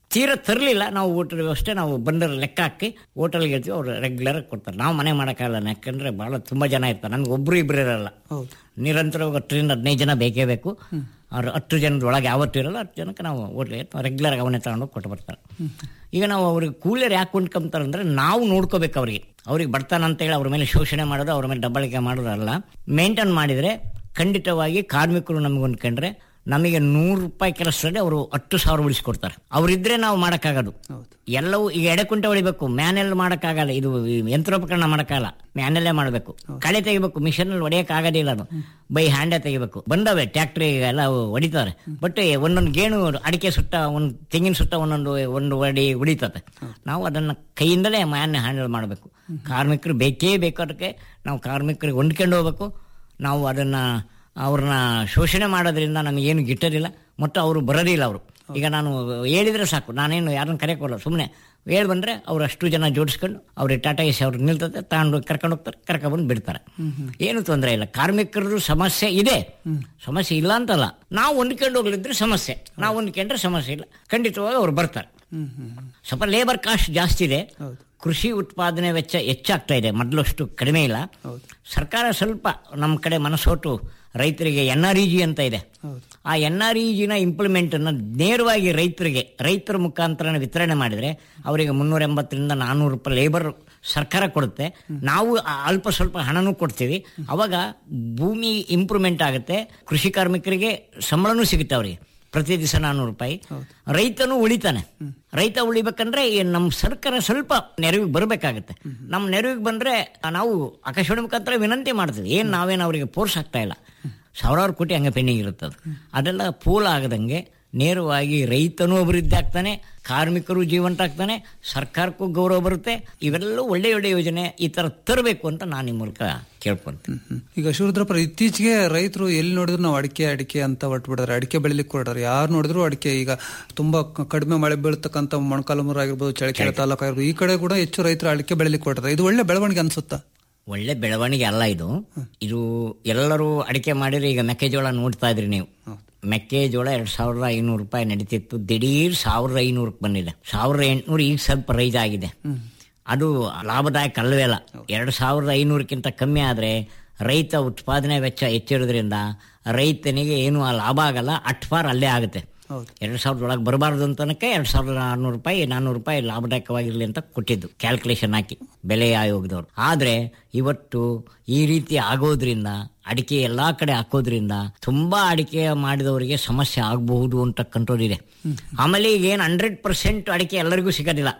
ತೀರ ತರಲಿಲ್ಲ ನಾವು ಊಟದ ವ್ಯವಸ್ಥೆ ನಾವು ಬಂದರ ಲೆಕ್ಕ ಹಾಕಿ ಹೋಟೆಲ್ಗೆ ಹೇಳ್ತೀವಿ ಅವ್ರು ರೆಗ್ಯುಲರ್ ಕೊಡ್ತಾರೆ ನಾವು ಮನೆ ಮಾಡೋಕ್ಕಾಗಲ್ಲ ಯಾಕಂದ್ರೆ ಭಾಳ ತುಂಬ ಜನ ಇರ್ತಾರೆ ನನಗೆ ಒಬ್ರು ಇಬ್ರು ಇರಲ್ಲ ಹೌದು ನಿರಂತರವಾಗಿ ಹತ್ತರಿಂದ ಹದಿನೈದು ಜನ ಬೇಕೇ ಬೇಕು ಅವ್ರು ಹತ್ತು ಜನದ ಒಳಗೆ ಯಾವತ್ತೂ ಇರಲ್ಲ ಹತ್ತು ಜನಕ್ಕೆ ನಾವು ಹೋಟ್ಲಿಗೆ ರೆಗ್ಯುಲರ್ ಅವನ್ನೇ ತಗೊಂಡು ಕೊಟ್ಟು ಬರ್ತಾರೆ ಈಗ ನಾವು ಅವ್ರಿಗೆ ಕೂಲಿಯರ್ ಯಾಕೆ ಕೊಂಡ್ಕೊಂತಾರೆ ಅಂದರೆ ನಾವು ನೋಡ್ಕೋಬೇಕು ಅವ್ರಿಗೆ ಅವ್ರಿಗೆ ಬರ್ತಾನಂತ ಹೇಳಿ ಅವ್ರ ಮೇಲೆ ಶೋಷಣೆ ಮಾಡೋದು ಅವ್ರ ಮೇಲೆ ದಬ್ಬಳಿಕೆ ಮಾಡೋದಲ್ಲ ಮೇಂಟೈನ್ ಮಾಡಿದರೆ ಖಂಡಿತವಾಗಿ ಕಾರ್ಮಿಕರು ನಮಗೆ ಹೊಂದ್ಕೊಂಡ್ರೆ ನಮಗೆ ನೂರು ರೂಪಾಯಿ ಕೆಲಸದಲ್ಲಿ ಅವರು ಹತ್ತು ಸಾವಿರ ಉಳಿಸ್ಕೊಡ್ತಾರೆ ಅವರಿದ್ರೆ ನಾವು ಮಾಡೋಕ್ಕಾಗೋದು ಎಲ್ಲವೂ ಈಗ ಎಡೆಕುಂಟೆ ಹೊಡಿಬೇಕು ಮ್ಯಾನೆಲ್ ಮಾಡೋಕ್ಕಾಗಲ್ಲ ಇದು ಯಂತ್ರೋಪಕರಣ ಮಾಡೋಕ್ಕಾಗಲ್ಲ ಮ್ಯಾನಲ್ಲೇ ಮಾಡಬೇಕು ಕಳೆ ತೆಗಿಬೇಕು ಮಿಷನಲ್ಲಿ ಹೊಡೆಯೋಕ್ಕಾಗೋದಿಲ್ಲ ಅದು ಬೈ ಹ್ಯಾಂಡೇ ತೆಗಿಬೇಕು ಬಂದವೆ ಟ್ಯಾಕ್ಟ್ರಿ ಎಲ್ಲ ಅವು ಹೊಡಿತಾರೆ ಬಟ್ ಒಂದೊಂದು ಗೇಣು ಅಡಿಕೆ ಸುಟ್ಟ ಒಂದು ತೆಂಗಿನ ಸುಟ್ಟ ಒಂದೊಂದು ಒಂದು ಅಡಿ ಉಳಿತದೆ ನಾವು ಅದನ್ನು ಕೈಯಿಂದಲೇ ಮ್ಯಾನ್ ಹ್ಯಾಂಡಲ್ ಮಾಡಬೇಕು ಕಾರ್ಮಿಕರು ಬೇಕೇ ಬೇಕು ಅದಕ್ಕೆ ನಾವು ಕಾರ್ಮಿಕರಿಗೆ ಹೊಂದ್ಕೊಂಡು ಹೋಗ್ಬೇಕು ನಾವು ಅದನ್ನು ಅವ್ರನ್ನ ಶೋಷಣೆ ಮಾಡೋದ್ರಿಂದ ನಮಗೇನು ಗಿಟ್ಟೋದಿಲ್ಲ ಮತ್ತು ಅವರು ಬರೋದಿಲ್ಲ ಅವರು ಈಗ ನಾನು ಹೇಳಿದ್ರೆ ಸಾಕು ನಾನೇನು ಯಾರನ್ನ ಕರೆಯಕ್ಕೆ ಬರಲ್ಲ ಸುಮ್ಮನೆ ಹೇಳಿ ಬಂದರೆ ಅವ್ರು ಅಷ್ಟು ಜನ ಜೋಡಿಸ್ಕೊಂಡು ಅವ್ರಿಗೆ ಟಾಟಾ ಎಸಿ ಅವ್ರು ನಿಲ್ತದೆ ತಗೊಂಡು ಕರ್ಕೊಂಡು ಹೋಗ್ತಾರೆ ಕರ್ಕೊಂಡ್ಬಂದು ಬಿಡ್ತಾರೆ ಏನು ತೊಂದರೆ ಇಲ್ಲ ಕಾರ್ಮಿಕರದು ಸಮಸ್ಯೆ ಇದೆ ಸಮಸ್ಯೆ ಇಲ್ಲ ಅಂತಲ್ಲ ನಾವು ಹೊಂದ್ಕೊಂಡು ಹೋಗ್ಲಿದ್ರೆ ಸಮಸ್ಯೆ ನಾವು ಹೊಂದ್ಕೊಂಡ್ರೆ ಸಮಸ್ಯೆ ಇಲ್ಲ ಖಂಡಿತವಾಗಿ ಅವ್ರು ಬರ್ತಾರೆ ಸ್ವಲ್ಪ ಲೇಬರ್ ಕಾಸ್ಟ್ ಜಾಸ್ತಿ ಇದೆ ಕೃಷಿ ಉತ್ಪಾದನೆ ವೆಚ್ಚ ಹೆಚ್ಚಾಗ್ತಾ ಇದೆ ಮೊದಲಷ್ಟು ಕಡಿಮೆ ಇಲ್ಲ ಸರ್ಕಾರ ಸ್ವಲ್ಪ ನಮ್ಮ ಕಡೆ ಮನಸ್ಸೊಟ್ಟು ರೈತರಿಗೆ ಎನ್ ಆರ್ ಇ ಜಿ ಅಂತ ಇದೆ ಆ ಎನ್ ಆರ್ ಇ ಜಿನ ಇಂಪ್ಲಿಮೆಂಟ್ ಅನ್ನ ನೇರವಾಗಿ ರೈತರಿಗೆ ರೈತರ ಮುಖಾಂತರ ವಿತರಣೆ ಮಾಡಿದ್ರೆ ಅವರಿಗೆ ಮುನ್ನೂರ ಎಂಬತ್ತರಿಂದ ನಾನ್ನೂರು ರೂಪಾಯಿ ಲೇಬರ್ ಸರ್ಕಾರ ಕೊಡುತ್ತೆ ನಾವು ಆ ಅಲ್ಪ ಸ್ವಲ್ಪ ಹಣನೂ ಕೊಡ್ತೀವಿ ಅವಾಗ ಭೂಮಿ ಇಂಪ್ರೂವ್ಮೆಂಟ್ ಆಗುತ್ತೆ ಕೃಷಿ ಕಾರ್ಮಿಕರಿಗೆ ಸಂಬಳನೂ ಸಿಗುತ್ತೆ ಅವರಿಗೆ ಪ್ರತಿ ದಿವಸ ನಾನ್ನೂರು ರೂಪಾಯಿ ರೈತನು ಉಳಿತಾನೆ ರೈತ ಉಳಿಬೇಕಂದ್ರೆ ಈ ನಮ್ಮ ಸರ್ಕಾರ ಸ್ವಲ್ಪ ನೆರವಿಗೆ ಬರಬೇಕಾಗುತ್ತೆ ನಮ್ಮ ನೆರವಿಗೆ ಬಂದ್ರೆ ನಾವು ಆಕಾಶವಾಣಿ ಮುಖಾಂತರ ವಿನಂತಿ ಮಾಡ್ತೀವಿ ಏನು ನಾವೇನು ಅವರಿಗೆ ಫೋರ್ಸ್ ಆಗ್ತಾ ಇಲ್ಲ ಸಾವಿರಾರು ಕೋಟಿ ಹಂಗೆ ಪೆಂಡಿಂಗ್ ಇರುತ್ತದೆ ಅದೆಲ್ಲ ಪೂಲ ಆಗದಂಗೆ ನೇರವಾಗಿ ರೈತನೂ ಅಭಿವೃದ್ಧಿ ಆಗ್ತಾನೆ ಕಾರ್ಮಿಕರು ಜೀವಂತ ಆಗ್ತಾನೆ ಸರ್ಕಾರಕ್ಕೂ ಗೌರವ ಬರುತ್ತೆ ಇವೆಲ್ಲ ಒಳ್ಳೆ ಒಳ್ಳೆ ಯೋಜನೆ ಈ ತರ ತರಬೇಕು ಅಂತ ನಾನು ನಿಮ್ಮ ಮೂಲಕ ಕೇಳ್ಕೊಂತೀನಿ ಈಗ ಶಿವರುದ್ರಪ್ಪ ಇತ್ತೀಚೆಗೆ ರೈತರು ಎಲ್ಲಿ ನೋಡಿದ್ರು ನಾವು ಅಡಿಕೆ ಅಡಿಕೆ ಅಂತ ಹೊಟ್ಬಿಡ್ತಾರೆ ಅಡಿಕೆ ಬೆಳಿಲಿಕ್ಕೆ ಹೊರಟಾರೆ ಯಾರು ನೋಡಿದ್ರು ಅಡಿಕೆ ಈಗ ತುಂಬಾ ಕ- ಕಡಿಮೆ ಮಳೆ ಬೀಳ್ತಕ್ಕಂಥ ಮೊಣಕಾಲಮೂರು ಆಗಿರ್ಬೋದು ಚಳಕೆರೆ ತಾಲೂಕು ಆಗಿರ್ಬೋದು ಈ ಕಡೆ ಕೂಡ ಹೆಚ್ಚು ರೈತರು ಅಡಿಕೆ ಬೆಳಿಲಿಕ್ಕೆ ಹೊರಟಾರೆ ಇದು ಒಳ್ಳೆ ಬೆಳವಣಿಗೆ ಅನ್ಸುತ್ತಾ ಒಳ್ಳೆ ಬೆಳವಣಿಗೆ ಅಲ್ಲ ಇದು ಇದು ಎಲ್ಲರೂ ಅಡಿಕೆ ಮಾಡಿದ್ರೆ ಈಗ ಮೆಕ್ಕೆಜೋಳ ನೋಡ್ತಾ ಇದ್ರಿ ನೀವು ಮೆಕ್ಕೆಜೋಳ ಎರಡ್ ಸಾವಿರದ ಐನೂರು ರೂಪಾಯಿ ನಡೀತಿತ್ತು ದಿಢೀರ್ ಸಾವಿರದ ಐನೂರಕ್ಕೆ ಬಂದಿದೆ ಸಾವಿರದ ಎಂಟುನೂರು ಈಗ ಸ್ವಲ್ಪ ರೈಸ್ ಆಗಿದೆ ಅದು ಲಾಭದಾಯಕ ಅಲ್ಲವೇ ಅಲ್ಲ ಎರಡು ಸಾವಿರದ ಐನೂರಕ್ಕಿಂತ ಕಮ್ಮಿ ಆದರೆ ರೈತ ಉತ್ಪಾದನೆ ವೆಚ್ಚ ಹೆಚ್ಚಿರೋದ್ರಿಂದ ರೈತನಿಗೆ ಏನು ಆ ಲಾಭ ಆಗಲ್ಲ ಅಟ್ಫಾರ್ ಅಲ್ಲೇ ಆಗುತ್ತೆ ಎರಡು ಸಾವಿರದ ಒಳಗೆ ಬರಬಾರ್ದು ಅಂತನಕ್ಕೆ ಎರಡು ಸಾವಿರದ ನಾನ್ನೂರು ರೂಪಾಯಿ ನಾನ್ನೂರು ರೂಪಾಯಿ ಲಾಭದಾಯಕವಾಗಿರಲಿ ಅಂತ ಕೊಟ್ಟಿದ್ದು ಕ್ಯಾಲ್ಕುಲೇಷನ್ ಹಾಕಿ ಬೆಲೆ ಆಯೋಗದವ್ರು ಆದರೆ ಇವತ್ತು ಈ ರೀತಿ ಆಗೋದ್ರಿಂದ ಅಡಿಕೆ ಎಲ್ಲಾ ಕಡೆ ಹಾಕೋದ್ರಿಂದ ತುಂಬಾ ಅಡಿಕೆ ಮಾಡಿದವರಿಗೆ ಸಮಸ್ಯೆ ಆಗಬಹುದು ಅಂತಕ್ಕಂಥದ್ದಿದೆ ಆಮೇಲೆ ಈಗ ಏನು ಹಂಡ್ರೆಡ್ ಪರ್ಸೆಂಟ್ ಅಡಿಕೆ ಎಲ್ಲರಿಗೂ ಸಿಗೋದಿಲ್ಲ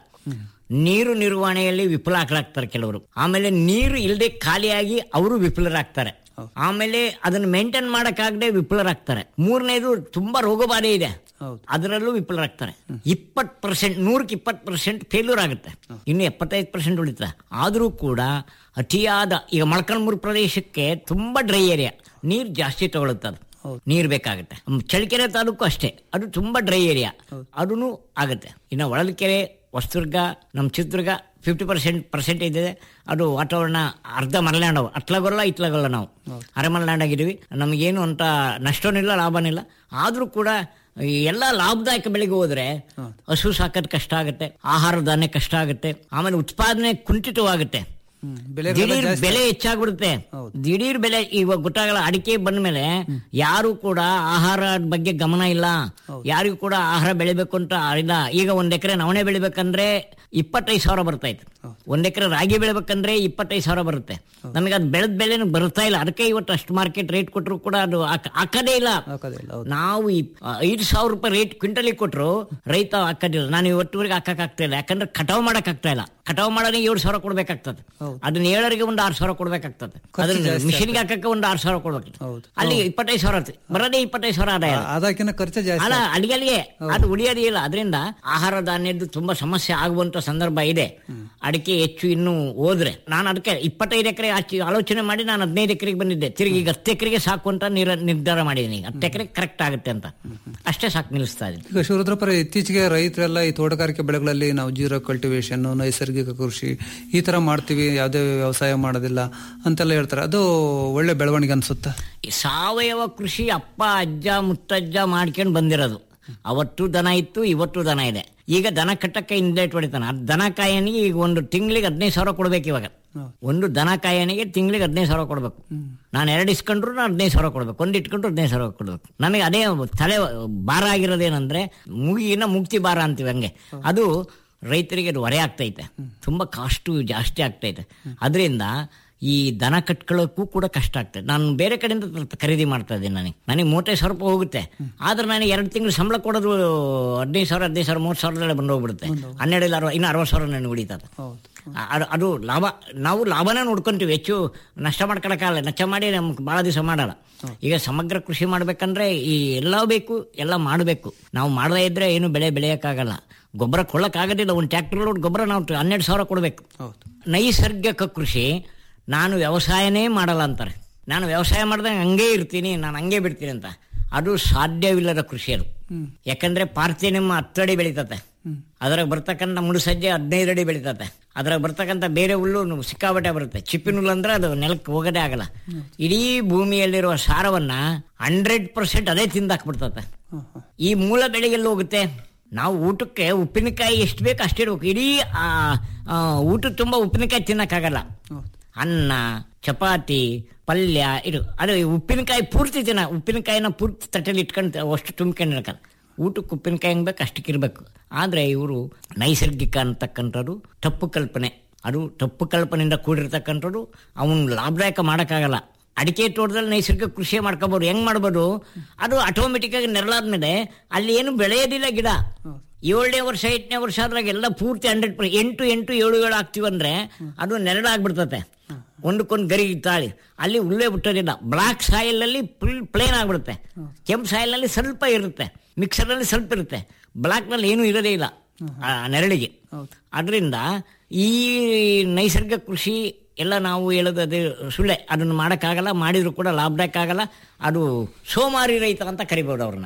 ನೀರು ನಿರ್ವಹಣೆಯಲ್ಲಿ ವಿಫಲಾಗ್ಲಾಗ್ತಾರೆ ಕೆಲವರು ಆಮೇಲೆ ನೀರು ಇಲ್ಲದೆ ಖಾಲಿಯಾಗಿ ಅವರು ವಿಫಲರಾಗ್ತಾರೆ ಆಮೇಲೆ ಅದನ್ನ ಮೇಂಟೈನ್ ಮಾಡಕ್ಕಾಗದೆ ವಿಫಲರಾಗ್ತಾರೆ ಮೂರನೇದು ತುಂಬಾ ರೋಗಬಾಧೆ ಇದೆ ಅದರಲ್ಲೂ ವಿಫಲರಾಗ್ತಾರೆ ಇಪ್ಪತ್ತು ಪರ್ಸೆಂಟ್ ನೂರಕ್ಕೆ ಇಪ್ಪತ್ತು ಪರ್ಸೆಂಟ್ ಫೇಲ್ಯೂರ್ ಆಗುತ್ತೆ ಇನ್ನು ಎಪ್ಪತ್ತೈದು ಪರ್ಸೆಂಟ್ ಉಳಿತಾರೆ ಆದರೂ ಕೂಡ ಅತಿಯಾದ ಈಗ ಮೊಳಕಲ್ಮೂರು ಪ್ರದೇಶಕ್ಕೆ ತುಂಬಾ ಡ್ರೈ ಏರಿಯಾ ನೀರು ಜಾಸ್ತಿ ತಗೊಳುತ್ತೆ ಅದು ನೀರು ಬೇಕಾಗುತ್ತೆ ಹ್ಮ್, ಚಳ್ಳಕೆರೆ ತಾಲೂಕು ಅಷ್ಟೇ ಅದು ತುಂಬಾ ಡ್ರೈ ಏರಿಯಾ ಅದೂ ಆಗುತ್ತೆ ಇನ್ನು ಹೊಳಲ್ಕೆರೆ ಹೊಸದುರ್ಗ ನಮ್ಮ ಚಿತ್ರದುರ್ಗ ಫಿಫ್ಟಿ ಪರ್ಸೆಂಟ್ ಪರ್ಸೆಂಟೇಜ್ ಇದೆ ಅದು ವಾತಾವರಣ ಅರ್ಧ ಮಲೆನಾಡು ಅಟ್ಲಾಗೊಲ್ಲ ಇತ್ಲಾಗೊಲ್ಲ ನಾವು ಅರೆ ಮಲೆನಾಡ್ ಆಗಿದ್ದೀವಿ ನಮಗೇನು ಅಂತ ನಷ್ಟನೂ ಇಲ್ಲ ಲಾಭನೂ ಇಲ್ಲ ಆದರೂ ಕೂಡ ಈ ಎಲ್ಲ ಲಾಭದಾಯಕ ಬೆಳೆಗೆ ಹೋದ್ರೆ ಹಸು ಸಾಕೋದು ಕಷ್ಟ ಆಗುತ್ತೆ ಆಹಾರ ಧಾನ್ಯ ಕಷ್ಟ ಆಗುತ್ತೆ ಆಮೇಲೆ ಉತ್ಪಾದನೆ ಕುಂಠಿತವಾಗುತ್ತೆ ದಿಢೀರ್ ಬೆಲೆ ಹೆಚ್ಚಾಗ್ಬಿಡುತ್ತೆ ದಿಢೀರ್ ಬೆಲೆ ಇವಾಗ ಗೊತ್ತಾಗಲ್ಲ ಅಡಿಕೆ ಬಂದ ಮೇಲೆ ಯಾರು ಕೂಡ ಆಹಾರ ಬಗ್ಗೆ ಗಮನ ಇಲ್ಲ ಯಾರಿಗೂ ಕೂಡ ಆಹಾರ ಬೆಳಿಬೇಕು ಅಂತ ಇಲ್ಲ ಈಗ ಒಂದ್ ಎಕರೆ ನವಣೆ ಬೆಳಿಬೇಕಂದ್ರೆ ಇಪ್ಪತ್ತೈದು ಸಾವಿರ ಬರ್ತಾ ಇತ್ತು ಒಂದ್ ಎಕರೆ ರಾಗಿ ಬೆಳಿಬೇಕಂದ್ರೆ ಇಪ್ಪತ್ತೈದು ಸಾವಿರ ಬರುತ್ತೆ ನಮಗೆ ಅದು ಬೆಳೆದ ಬೆಲೆನೂ ಬರ್ತಾ ಇಲ್ಲ ಅದಕ್ಕೆ ಇವತ್ತು ಅಷ್ಟು ಮಾರ್ಕೆಟ್ ರೇಟ್ ಕೊಟ್ಟರು ಕೂಡ ಅದು ಹಾಕ- ಹಾಕದೇ ಇಲ್ಲ ನಾವು ಈ ಐದು ಸಾವಿರ ರೂಪಾಯಿ ರೇಟ್ ಕ್ವಿಂಟಲಿಗೆ ಕೊಟ್ಟರು ರೈತ ಹಾಕೋದಿಲ್ಲ ನಾನು ಇವತ್ತುವರೆಗೆ ಹಾಕಕ್ ಆಗ್ತಾ ಇಲ್ಲ ಯಾಕಂದ್ರೆ ಕಟಾವ್ ಮಾಡಕ್ ಆಗ್ತಾ ಇಲ್ಲ ಕಟಾವ್ ಮಾಡೋದೇ ಏಳು ಸಾವಿರ ಕೊಡ್ಬೇಕಾಗ್ತದೆ ಅದನ್ನ ಏಳರಿಗೆ ಒಂದು ಆರು ಸಾವಿರ ಕೊಡ್ಬೇಕಾಗ್ತದೆ ಅದನ್ನ ಮಿಷಿನ್ಗೆ ಹಾಕಕ್ಕೆ ಒಂದು ಆರು ಸಾವಿರ ಕೊಡ್ಬೇಕು ಅಲ್ಲಿ ಇಪ್ಪತ್ತೈದು ಸಾವಿರ ಆಗುತ್ತೆ ಬರೋದೇ ಇಪ್ಪತ್ತೈದು ಸಾವಿರ ಆದಾಯ ಅದಕ್ಕಿಂತ ಖರ್ಚು ಜಾಸ್ತಿ ಅಲ್ಲ ಅಲ್ಲಿಗೆ ಅಲ್ಲಿಗೆ ಅದು ಉಳಿಯೋದೇ ಇಲ್ಲ ಅದರಿಂದ ಆಹಾರ ಧಾನ್ಯದ್ದು ತುಂಬಾ ಸಮಸ್ಯೆ ಆಗುವಂತ ಸಂದರ್ಭ ಇದೆ ಅಡಿಕೆ ಹೆಚ್ಚು ಇನ್ನು ಹೋದ್ರೆ ನಾನು ಅದಕ್ಕೆ ಇಪ್ಪತ್ತೈದು ಎಕರೆ ಆಲೋಚನೆ ಮಾಡಿ ನಾನು ಹದಿನೈದು ಎಕರೆಗೆ ಬಂದಿದ್ದೆ ತಿರುಗಿ ಈಗ ಹತ್ತು ಎಕರೆಗೆ ಸಾಕು ಅಂತ ನಿರ- ನಿರ್ಧಾರ ಮಾಡಿದ್ದೀನಿ ಈಗ ಹತ್ತು ಎಕರೆ ಕರೆಕ್ಟ್ ಆಗುತ್ತೆ ಅಂತ ಅಷ್ಟೇ ಸಾಕು ನಿಲ್ಲಿಸ್ತಾ ಇದ್ದೀನಿ ಈಗ ಶಿವರುದ್ರಪುರ ಇತ್ತೀಚೆಗೆ ರೈತರೆಲ್ಲ ಈ ತೋಟಗಾರಿಕೆ ಬೆಳೆಗಳಲ್ಲಿ ನಾವು ಜೀರೋ ಕಲ್ಟಿವೇಶನ್ ನೈಸರ್ಗಿಕ ಕೃಷಿ ಈ ತರ ಮಾಡ್ತೀವಿ ಯಾವುದೇ ವ್ಯವಸಾಯ ಮಾಡೋದಿಲ್ಲ ಅಂತೆಲ್ಲ ಹೇಳ್ತಾರೆ ಅದು ಒಳ್ಳೆ ಬೆಳವಣಿಗೆ ಅನ್ಸುತ್ತಾ ಈ ಸಾವಯವ ಕೃಷಿ ಅಪ್ಪ ಅಜ್ಜ ಮುತ್ತಜ್ಜ ಮಾಡ್ಕೊಂಡು ಬಂದಿರೋದು ಅವತ್ತು ದನ ಇತ್ತು ಇವತ್ತು ದನ ಇದೆ ಈಗ ದನ ಕಟ್ಟಕ್ಕೆ ಇಂಡ್ಲೇಟ್ ಹೊಡಿತಾನೆ ಆ ದನ ಕಾಯನಿಗೆ ಈಗ ಒಂದು ತಿಂಗಳಿಗೆ ಹದಿನೈದು ಸಾವಿರ ಕೊಡ್ಬೇಕು ಇವಾಗ ಒಂದು ದನ ಕಾಯನಿಗೆ ತಿಂಗಳಿಗೆ ಹದಿನೈದು ಸಾವಿರ ಕೊಡ್ಬೇಕು ನಾನು ಎರಡು ಇಸ್ಕೊಂಡ್ರು ನಾನು ಹದಿನೈದು ಸಾವಿರ ಕೊಡ್ಬೇಕು ಒಂದು ಇಟ್ಕೊಂಡ್ರು ಹದಿನೈದು ಸಾವಿರ ಕೊಡ್ಬೇಕು ನನಗೆ ಅದೇ ತಲೆ ಭಾರ ಆಗಿರೋದೇನಂದ್ರೆ ಮುಗಿನ ಮುಕ್ತಿ ಭಾರ ಅಂತೀವಿ ಹಂಗೆ ಅದು ರೈತರಿಗೆ ಅದು ಹೊರೆ ಆಗ್ತೈತೆ ತುಂಬ ಕಾಸ್ಟು ಜಾಸ್ತಿ ಆಗ್ತೈತೆ ಅದರಿಂದ ಈ ದನ ಕಟ್ಕೊಳ್ಳೋಕ್ಕೂ ಕೂಡ ಕಷ್ಟ ಆಗ್ತದೆ ನಾನು ಬೇರೆ ಕಡೆಯಿಂದ ತ- ಖರೀದಿ ಮಾಡ್ತಾ ಇದ್ದೀನಿ ನನಗೆ ನನಗೆ ಮೂವತ್ತೈದು ಸಾವಿರ ರೂಪಾಯಿ ಹೋಗುತ್ತೆ ಆದ್ರೆ ನನಗೆ ಎರಡು ತಿಂಗಳು ಸಂಬಳ ಕೊಡೋದು ಹದಿನೈದು ಸಾವಿರ ಹದಿನೈದು ಸಾವಿರ ಮೂವತ್ತು ಸಾವಿರದಲ್ಲೇ ಬಂದು ಹೋಗ್ಬಿಡುತ್ತೆ ಹನ್ನೆರಡು ಇಲ್ಲ ಅರವತ್ತು ಇನ್ನು ಅರವತ್ತು ಸಾವಿರ ನನಗೆ ಉಳಿತದೆ ಅದು ಅದು ಲಾಭ ನಾವು ಲಾಭನೇ ನೋಡ್ಕೊಂತೀವಿ ಹೆಚ್ಚು ನಷ್ಟ ಮಾಡ್ಕೊಳಕ್ಕಾಗಲ್ಲ ನಷ್ಟ ಮಾಡಿ ನಮ್ಗೆ ಭಾಳ ದಿವಸ ಮಾಡಲ್ಲ ಈಗ ಸಮಗ್ರ ಕೃಷಿ ಮಾಡ್ಬೇಕಂದ್ರೆ ಈ ಎಲ್ಲ ಬೇಕು ಎಲ್ಲ ಮಾಡಬೇಕು ನಾವು ಮಾಡದೇ ಇದ್ರೆ ಏನು ಬೆಳೆ ಬೆಳೆಯೋಕ್ಕಾಗಲ್ಲ ಗೊಬ್ಬರ ಕೊಳ್ಳಕ್ಕಾಗೋದಿಲ್ಲ ಒಂದು ಟ್ಯಾಕ್ಟರ್ ಲೋಡ್ ಗೊಬ್ಬರ ನಾವು ಹನ್ನೆರಡು ಸಾವಿರ ಕೊಡಬೇಕು ನೈಸರ್ಗಿಕ ಕೃಷಿ ನಾನು ವ್ಯವಸಾಯನೇ ಮಾಡಲ್ಲ ಅಂತಾರೆ ನಾನು ವ್ಯವಸಾಯ ಮಾಡಿದಾಗ ಹಂಗೆ ಇರ್ತೀನಿ ನಾನು ಹಂಗೆ ಬಿಡ್ತೀನಿ ಅಂತ ಅದು ಸಾಧ್ಯವಿಲ್ಲದ ಕೃಷಿ ಅದು ಯಾಕಂದ್ರೆ ಪಾರ್ಥಿನಿಯಮ್ ಹತ್ತು ಅಡಿ ಬೆಳೀತತೆ ಅದ್ರಾಗ ಬರ್ತಕ್ಕಂಥ ಮುಡುಸಜ್ಜೆ ಹದಿನೈದು ಅಡಿ ಬೆಳೀತತೆ ಅದ್ರಾಗ ಬರ್ತಕ್ಕಂಥ ಬೇರೆ ಹುಲ್ಲು ನು- ಸಿಕ್ಕಾಪಟ್ಟೆ ಬರುತ್ತೆ ಚಿಪ್ಪಿನ ಹುಲ್ಲು ಅಂದ್ರೆ ಅದು ನೆಲಕ್ಕೆ ಹೋಗೋದೇ ಆಗಲ್ಲ ಇಡೀ ಭೂಮಿಯಲ್ಲಿರುವ ಸಾರವನ್ನ ಹಂಡ್ರೆಡ್ ಪರ್ಸೆಂಟ್ ಅದೇ ತಿಂದಾಕ್ಬಿಡ್ತತೆ ಈ ಮೂಲ ಬೆಳೆಗೆಲ್ಲ ಹೋಗುತ್ತೆ ನಾವು ಊಟಕ್ಕೆ ಉಪ್ಪಿನಕಾಯಿ ಎಷ್ಟು ಬೇಕು ಅಷ್ಟೇ ಇರ್ಬೇಕು ಇಡೀ ಆ, ಆ, ಊಟಕ್ಕೆ ತುಂಬ ಉಪ್ಪಿನಕಾಯಿ ತಿನ್ನಕ್ಕಾಗಲ್ಲ ಅನ್ನ ಚಪಾತಿ ಪಲ್ಯ ಇದು ಅದು ಈ ಉಪ್ಪಿನಕಾಯಿ ಪೂರ್ತಿ ತಿನ್ನ ಉಪ್ಪಿನಕಾಯಿನ ಪೂರ್ತಿ ತಟ್ಟೆಲಿ ಇಟ್ಕೊಂಡು ಅಷ್ಟು ತುಂಬ್ಕೊಂಡು ಇರ್ಕಲ್ಲ ಊಟಕ್ಕೆ ಉಪ್ಪಿನಕಾಯಿ ಹೆಂಗ್ ಬೇಕು ಅಷ್ಟಕ್ಕೆ ಇರಬೇಕು ಆದರೆ ಇವರು ನೈಸರ್ಗಿಕ ಅಂತಕ್ಕಂಥದ್ದು ತಪ್ಪು ಕಲ್ಪನೆ ಅದು ತಪ್ಪು ಕಲ್ಪನೆಯಿಂದ ಕೂಡಿರ್ತಕ್ಕಂಥದ್ದು ಅವನು ಲಾಭದಾಯಕ ಮಾಡೋಕ್ಕಾಗಲ್ಲ ಅಡಿಕೆ ತೋಟದಲ್ಲಿ ನೈಸರ್ಗಿಕ ಕೃಷಿ ಮಾಡ್ಕೋಬೋದು ಹೆಂಗ್ ಮಾಡ್ಬೋದು ಅದು ಆಟೋಮೆಟಿಕ್ ಆಗಿ ನೆರಳಾದ್ಮೇಲೆ ಅಲ್ಲಿ ಏನು ಬೆಳೆಯೋದಿಲ್ಲ ಗಿಡ ಏಳನೇ ವರ್ಷ ಎಂಟನೇ ವರ್ಷ ಆದ್ರಾಗ ಎಲ್ಲ ಪೂರ್ತಿ ಹಂಡ್ರೆಡ್ ಪರ್ ಎಂಟು ಎಂಟು ಏಳು ಏಳು ಆಗ್ತೀವಂದ್ರೆ ಅದು ನೆರಳಾಗ್ಬಿಡ್ತತೆ ಒಂದಕ್ಕೊಂದು ಗರಿ ತಾಳಿ ಅಲ್ಲಿ ಉಲ್ಲೇ ಬಿಟ್ಟೋದಿಲ್ಲ ಬ್ಲಾಕ್ ಸಾಯಿಲ್ ಅಲ್ಲಿ ಫುಲ್ ಪ್ಲೇನ್ ಆಗ್ಬಿಡುತ್ತೆ ಕೆಂಪು ಸಾಯಿಲ್ ನಲ್ಲಿ ಸ್ವಲ್ಪ ಇರುತ್ತೆ ಮಿಕ್ಸರ್ ನಲ್ಲಿ ಸ್ವಲ್ಪ ಇರುತ್ತೆ ಬ್ಲಾಕ್ ನಲ್ಲಿ ಏನೂ ಇರೋದೇ ಇಲ್ಲ ಆ ನೆರಳಿಗೆ ಅದರಿಂದ ಈ ನೈಸರ್ಗಿಕ ಕೃಷಿ ಎಲ್ಲ ನಾವು ಹೇಳೋದು ಅದು ಸುಳ್ಳೆ ಅದನ್ನು ಮಾಡೋಕ್ಕಾಗಲ್ಲ ಮಾಡಿದ್ರು ಕೂಡ ಲಾಭದಾಯಕ ಆಗಲ್ಲ ಅದು ಸೋಮಾರಿ ರೈತ ಅಂತ ಕರಿಬೋದು ಅವ್ರನ್ನ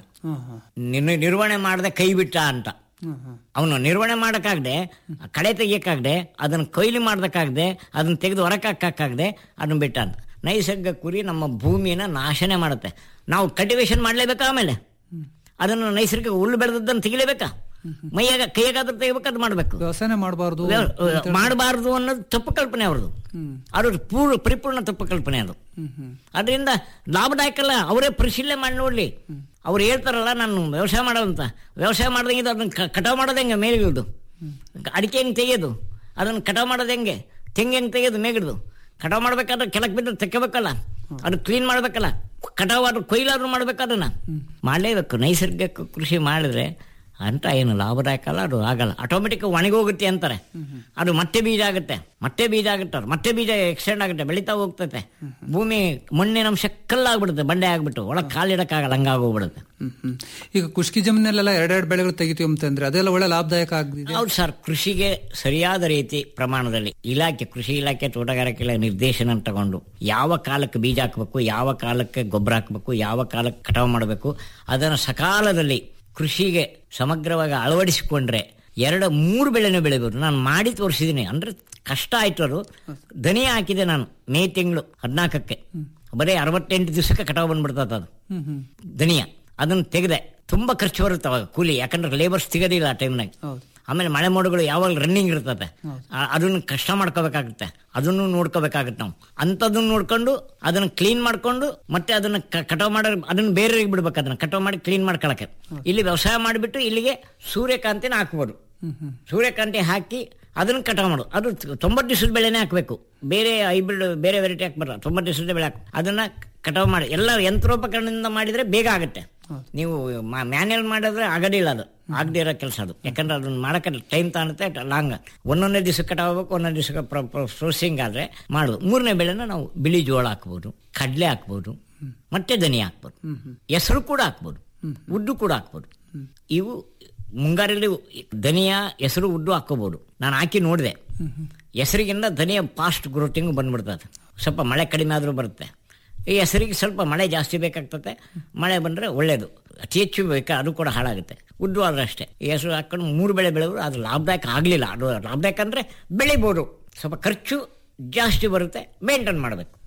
ನಿರ್- ನಿರ್ವಹಣೆ ಮಾಡದೆ ಕೈ ಬಿಟ್ಟ ಅಂತ ಅವನು ನಿರ್ವಹಣೆ ಮಾಡೋಕ್ಕಾಗದೆ ಕಳೆ ತೆಗಿಯೋಕ್ಕಾಗದೆ ಅದನ್ನು ಕೊಯ್ಲು ಮಾಡೋದಕ್ಕಾಗದೆ ಅದನ್ನು ತೆಗೆದು ಹೊರಕಾಕಕ್ಕಾಗದೆ ಅದನ್ನು ಬಿಟ್ಟ ಅಂತ ನೈಸರ್ಗಿಕ ಕುರಿ ನಮ್ಮ ಭೂಮಿನ ನಾಶನೇ ಮಾಡುತ್ತೆ ನಾವು ಕಲ್ಟಿವೇಶನ್ ಮಾಡಲೇಬೇಕಾ ಆಮೇಲೆ ಅದನ್ನು ನೈಸರ್ಗಿಕ ಹುಲ್ಲು ಬೆಳೆದದ್ದನ್ನು ತೆಗಿಲೇಬೇಕಾ ಮೈಯಾಗ ಕೈಯಾಗಾದ್ರೂ ತೆಗಿಬೇಕು ಅದು ಮಾಡಬೇಕು ವ್ಯವಸಾಯ ಮಾಡಬಾರ್ದು ಮಾಡಬಾರ್ದು ಅನ್ನೋದು ತಪ್ಪು ಕಲ್ಪನೆ ಅವ್ರದ್ದು ಅದು ಪೂರ್ಣ ಪರಿಪೂರ್ಣ ತಪ್ಪು ಕಲ್ಪನೆ ಅದು ಅದರಿಂದ ಲಾಭದಾಯಕ ಅಲ್ಲ ಅವರೇ ಪರಿಶೀಲನೆ ಮಾಡಿ ನೋಡ್ಲಿ ಅವ್ರು ಹೇಳ್ತಾರಲ್ಲ ನಾನು ವ್ಯವಸಾಯ ಮಾಡೋದಂತ ವ್ಯವಸಾಯ ಮಾಡ್ದಂಗೆ ಅದನ್ನ ಕ- ಕಟಾವ್ ಮಾಡೋದು ಹೆಂಗೆ ಮೇಲಿಗಿಡ್ದು ಅಡಿಕೆ ಹೆಂಗೆ ತೆಗೆಯೋದು ಅದನ್ನು ಕಟಾವ್ ಮಾಡೋದು ಹೆಂಗೆ ತೆಂಗು ಹೆಂಗೆ ತೆಗೆಯೋದು ಮೇಗಿಡ್ದು ಕಟಾವ್ ಮಾಡ್ಬೇಕಾದ್ರೆ ಕೆಳಗೆ ಬಿದ್ದು ತೆಕ್ಕಬೇಕಲ್ಲ ಅದು ಕ್ಲೀನ್ ಮಾಡ್ಬೇಕಲ್ಲ ಕಟಾವ್ ಆದ್ರೂ ಕೊಯ್ಲಾದ್ರೂ ಮಾಡ್ಬೇಕಾದನ್ನ ಮಾಡಲೇಬೇಕು ನೈಸರ್ಗಿಕ ಕೃಷಿ ಮಾಡಿದ್ರೆ ಅಂತ ಏನು ಲಾಭದಾಯಕ ಅಲ್ಲ ಅದು ಆಗಲ್ಲ ಆಟೋಮೆಟಿಕ್ ಒಣಗೋಗುತ್ತೆ ಅಂತಾರೆ ಅದು ಮತ್ತೆ ಬೀಜ ಆಗುತ್ತೆ ಮತ್ತೆ ಬೀಜ ಆಗುತ್ತೆ ಅದು ಮತ್ತೆ ಬೀಜ ಎಕ್ಸ್ಟೆಂಡ್ ಆಗುತ್ತೆ ಬೆಳೀತಾ ಹೋಗ್ತೈತೆ ಭೂಮಿ ಮಣ್ಣಿನ ಅಂಶ ಕಲ್ಲಾಗ್ಬಿಡುತ್ತೆ ಬಂಡೆ ಆಗ್ಬಿಟ್ಟು ಒಳಗೆ ಕಾಲಿಡಕ್ಕಾಗಲ್ಲ ಹಂಗಾಗೋಗ್ಬಿಡುತ್ತೆ ಹ್ಮ್, ಹ್ಮ್. ಈಗ ಕುಷ್ಕಿ ಜಮೀನಲ್ಲೆಲ್ಲ ಎರಡೆರಡು ಬೆಳೆಗಳು ತೆಗಿತೀವಿ ಅಂತಂದ್ರೆ ಅದೆಲ್ಲ ಒಳ್ಳೆ ಲಾಭದಾಯಕ ಆಗಿದೆ ಹೌದು ಸರ್ ಕೃಷಿಗೆ ಸರಿಯಾದ ರೀತಿ ಪ್ರಮಾಣದಲ್ಲಿ ಇಲಾಖೆ ಕೃಷಿ ಇಲಾಖೆ ತೋಟಗಾರಿಕೆ ಇಲಾಖೆ ನಿರ್ದೇಶನ ತಗೊಂಡು ಯಾವ ಕಾಲಕ್ಕೆ ಬೀಜ ಹಾಕಬೇಕು ಯಾವ ಕಾಲಕ್ಕೆ ಗೊಬ್ಬರ ಹಾಕಬೇಕು ಯಾವ ಕಾಲಕ್ಕೆ ಕಟಾವು ಮಾಡಬೇಕು ಅದನ್ನು ಸಕಾಲದಲ್ಲಿ ಕೃಷಿಗೆ ಸಮಗ್ರವಾಗಿ ಅಳವಡಿಸಿಕೊಂಡ್ರೆ ಎರಡು ಮೂರು ಬೆಳೆನೂ ಬೆಳಿಬೋದು ನಾನು ಮಾಡಿ ತೋರಿಸಿದ್ದೀನಿ ಅಂದ್ರೆ ಕಷ್ಟ ಆಯ್ತು ಅದು ಧನಿಯಾ ಹಾಕಿದೆ ನಾನು ಮೇ ತಿಂಗಳು ಹದಿನಾಲ್ಕಕ್ಕೆ ಬರೀ ಅರವತ್ತೆಂಟು ದಿವಸಕ್ಕೆ ಕಟಾವು ಬಂದ್ಬಿಡ್ತದೆ ಅದು ಧನಿಯಾ ಅದನ್ನು ತೆಗೆದೆ ತುಂಬಾ ಖರ್ಚು ಬರುತ್ತೆ ಅವಾಗ ಕೂಲಿ ಯಾಕಂದ್ರೆ ಲೇಬರ್ಸ್ ಸಿಗೋದಿಲ್ಲ ಆ ಟೈಮ್ನಾಗ ಆಮೇಲೆ ಮಳೆ ಮೋಡಗಳು ಯಾವಾಗ ರನ್ನಿಂಗ್ ಇರ್ತದೆ ಆ- ಅದನ್ನು ಕಷ್ಟ ಮಾಡ್ಕೋಬೇಕಾಗುತ್ತೆ ಅದನ್ನು ನೋಡ್ಕೋಬೇಕಾಗುತ್ತೆ ನಾವು ಅಂಥದ್ದನ್ನು ನೋಡ್ಕೊಂಡು ಅದನ್ನು ಕ್ಲೀನ್ ಮಾಡ್ಕೊಂಡು ಮತ್ತೆ ಅದನ್ನ ಕ- ಕಟಾವ್ ಮಾಡೋ ಅದನ್ನ ಬೇರೆಯವ್ರಿಗೆ ಬಿಡ್ಬೇಕು ಅದನ್ನ ಕಟಾವ್ ಮಾಡಿ ಕ್ಲೀನ್ ಮಾಡ್ಕೊಳಕ್ಕೆ ಇಲ್ಲಿ ವ್ಯವಸಾಯ ಮಾಡಿಬಿಟ್ಟು ಇಲ್ಲಿಗೆ ಸೂರ್ಯಕಾಂತಿನ ಹಾಕ್ಬೋದು ಸೂರ್ಯಕಾಂತಿ ಹಾಕಿ ಅದನ್ನ ಕಟಾವ್ ಮಾಡು ಅದು ತೊಂಬತ್ತು ದಿವಸದ ಬೆಳೆನೇ ಹಾಕಬೇಕು ಬೇರೆ ಹೈಬ್ರಿಡ್ ಬೇರೆ ವೆರೈಟಿ ಹಾಕ್ಬಾರ್ದು ತೊಂಬತ್ತು ದಿವಸದ ಬೆಳೆ ಹಾಕು ಅದನ್ನ ಕಟಾವ್ ಮಾಡಿ ಎಲ್ಲ ಯಂತ್ರೋಪಕರಣದಿಂದ ಮಾಡಿದ್ರೆ ಬೇಗ ಆಗುತ್ತೆ ನೀವು ಮ್ಯಾನ್ಯಲ್ ಮಾಡಿದ್ರೆ ಆಗೋದಿಲ್ಲ ಅದು ಆಗದೇ ಇರೋ ಕೆಲಸ ಅದು ಯಾಕಂದ್ರೆ ಅದನ್ನ ಮಾಡಕ್ಕೆ ಟೈಮ್ ತಾಣುತ್ತೆ ಲಾಂಗ್ ಒಂದೊಂದೇ ದಿವಸ ಕಟಾವ್ ಆಗ್ಬೇಕು ಒಂದೊಂದು ದಿವಸಕ್ಕೆ ಪ್ರೊಸೆಸಿಂಗ್ ಆದ್ರೆ ಮಾಡುದು ಮೂರನೇ ಬೆಳೆನ ನಾವು ಬಿಳಿ ಜೋಳ ಹಾಕ್ಬೋದು ಕಡಲೆ ಹಾಕ್ಬೋದು ಮತ್ತೆ ಧನಿ ಹಾಕ್ಬೋದು ಹೆಸರು ಕೂಡ ಹಾಕ್ಬೋದು ಉದ್ದು ಕೂಡ ಹಾಕ್ಬೋದು ಇವು ಮುಂಗಾರಲ್ಲಿ ಧನಿಯಾ ಹೆಸರು ಉದ್ದು ಹಾಕೋಬಹುದು ನಾನು ಹಾಕಿ ನೋಡಿದೆ ಹೆಸರಿಗಿಂತ ಧನಿಯಾ ಫಾಸ್ಟ್ ಗ್ರೋತಿಂಗ್ ಬಂದ್ಬಿಡ್ತದೆ ಸ್ವಲ್ಪ ಮಳೆ ಕಡಿಮೆ ಆದರೂ ಬರುತ್ತೆ ಈ ಹೆಸರಿಗೆ ಸ್ವಲ್ಪ ಮಳೆ ಜಾಸ್ತಿ ಬೇಕಾಗ್ತದೆ ಮಳೆ ಬಂದರೆ ಒಳ್ಳೇದು ಅತಿ ಹೆಚ್ಚು ಬೇಕಾ ಅದು ಕೂಡ ಹಾಳಾಗುತ್ತೆ ಉದ್ದು ಆದ್ರೆ ಅಷ್ಟೇ ಈ ಹೆಸರು ಹಾಕೊಂಡು ಮೂರು ಬೆಳೆ ಬೆಳೆದ್ರು ಅದು ಲಾಭದಾಯಕ ಆಗಲಿಲ್ಲ ಅದು ಲಾಭದಾಯಕ ಅಂದರೆ ಬೆಳಿಬೋದು ಸ್ವಲ್ಪ ಖರ್ಚು ಜಾಸ್ತಿ ಬರುತ್ತೆ ಮೇಂಟೈನ್ ಮಾಡಬೇಕು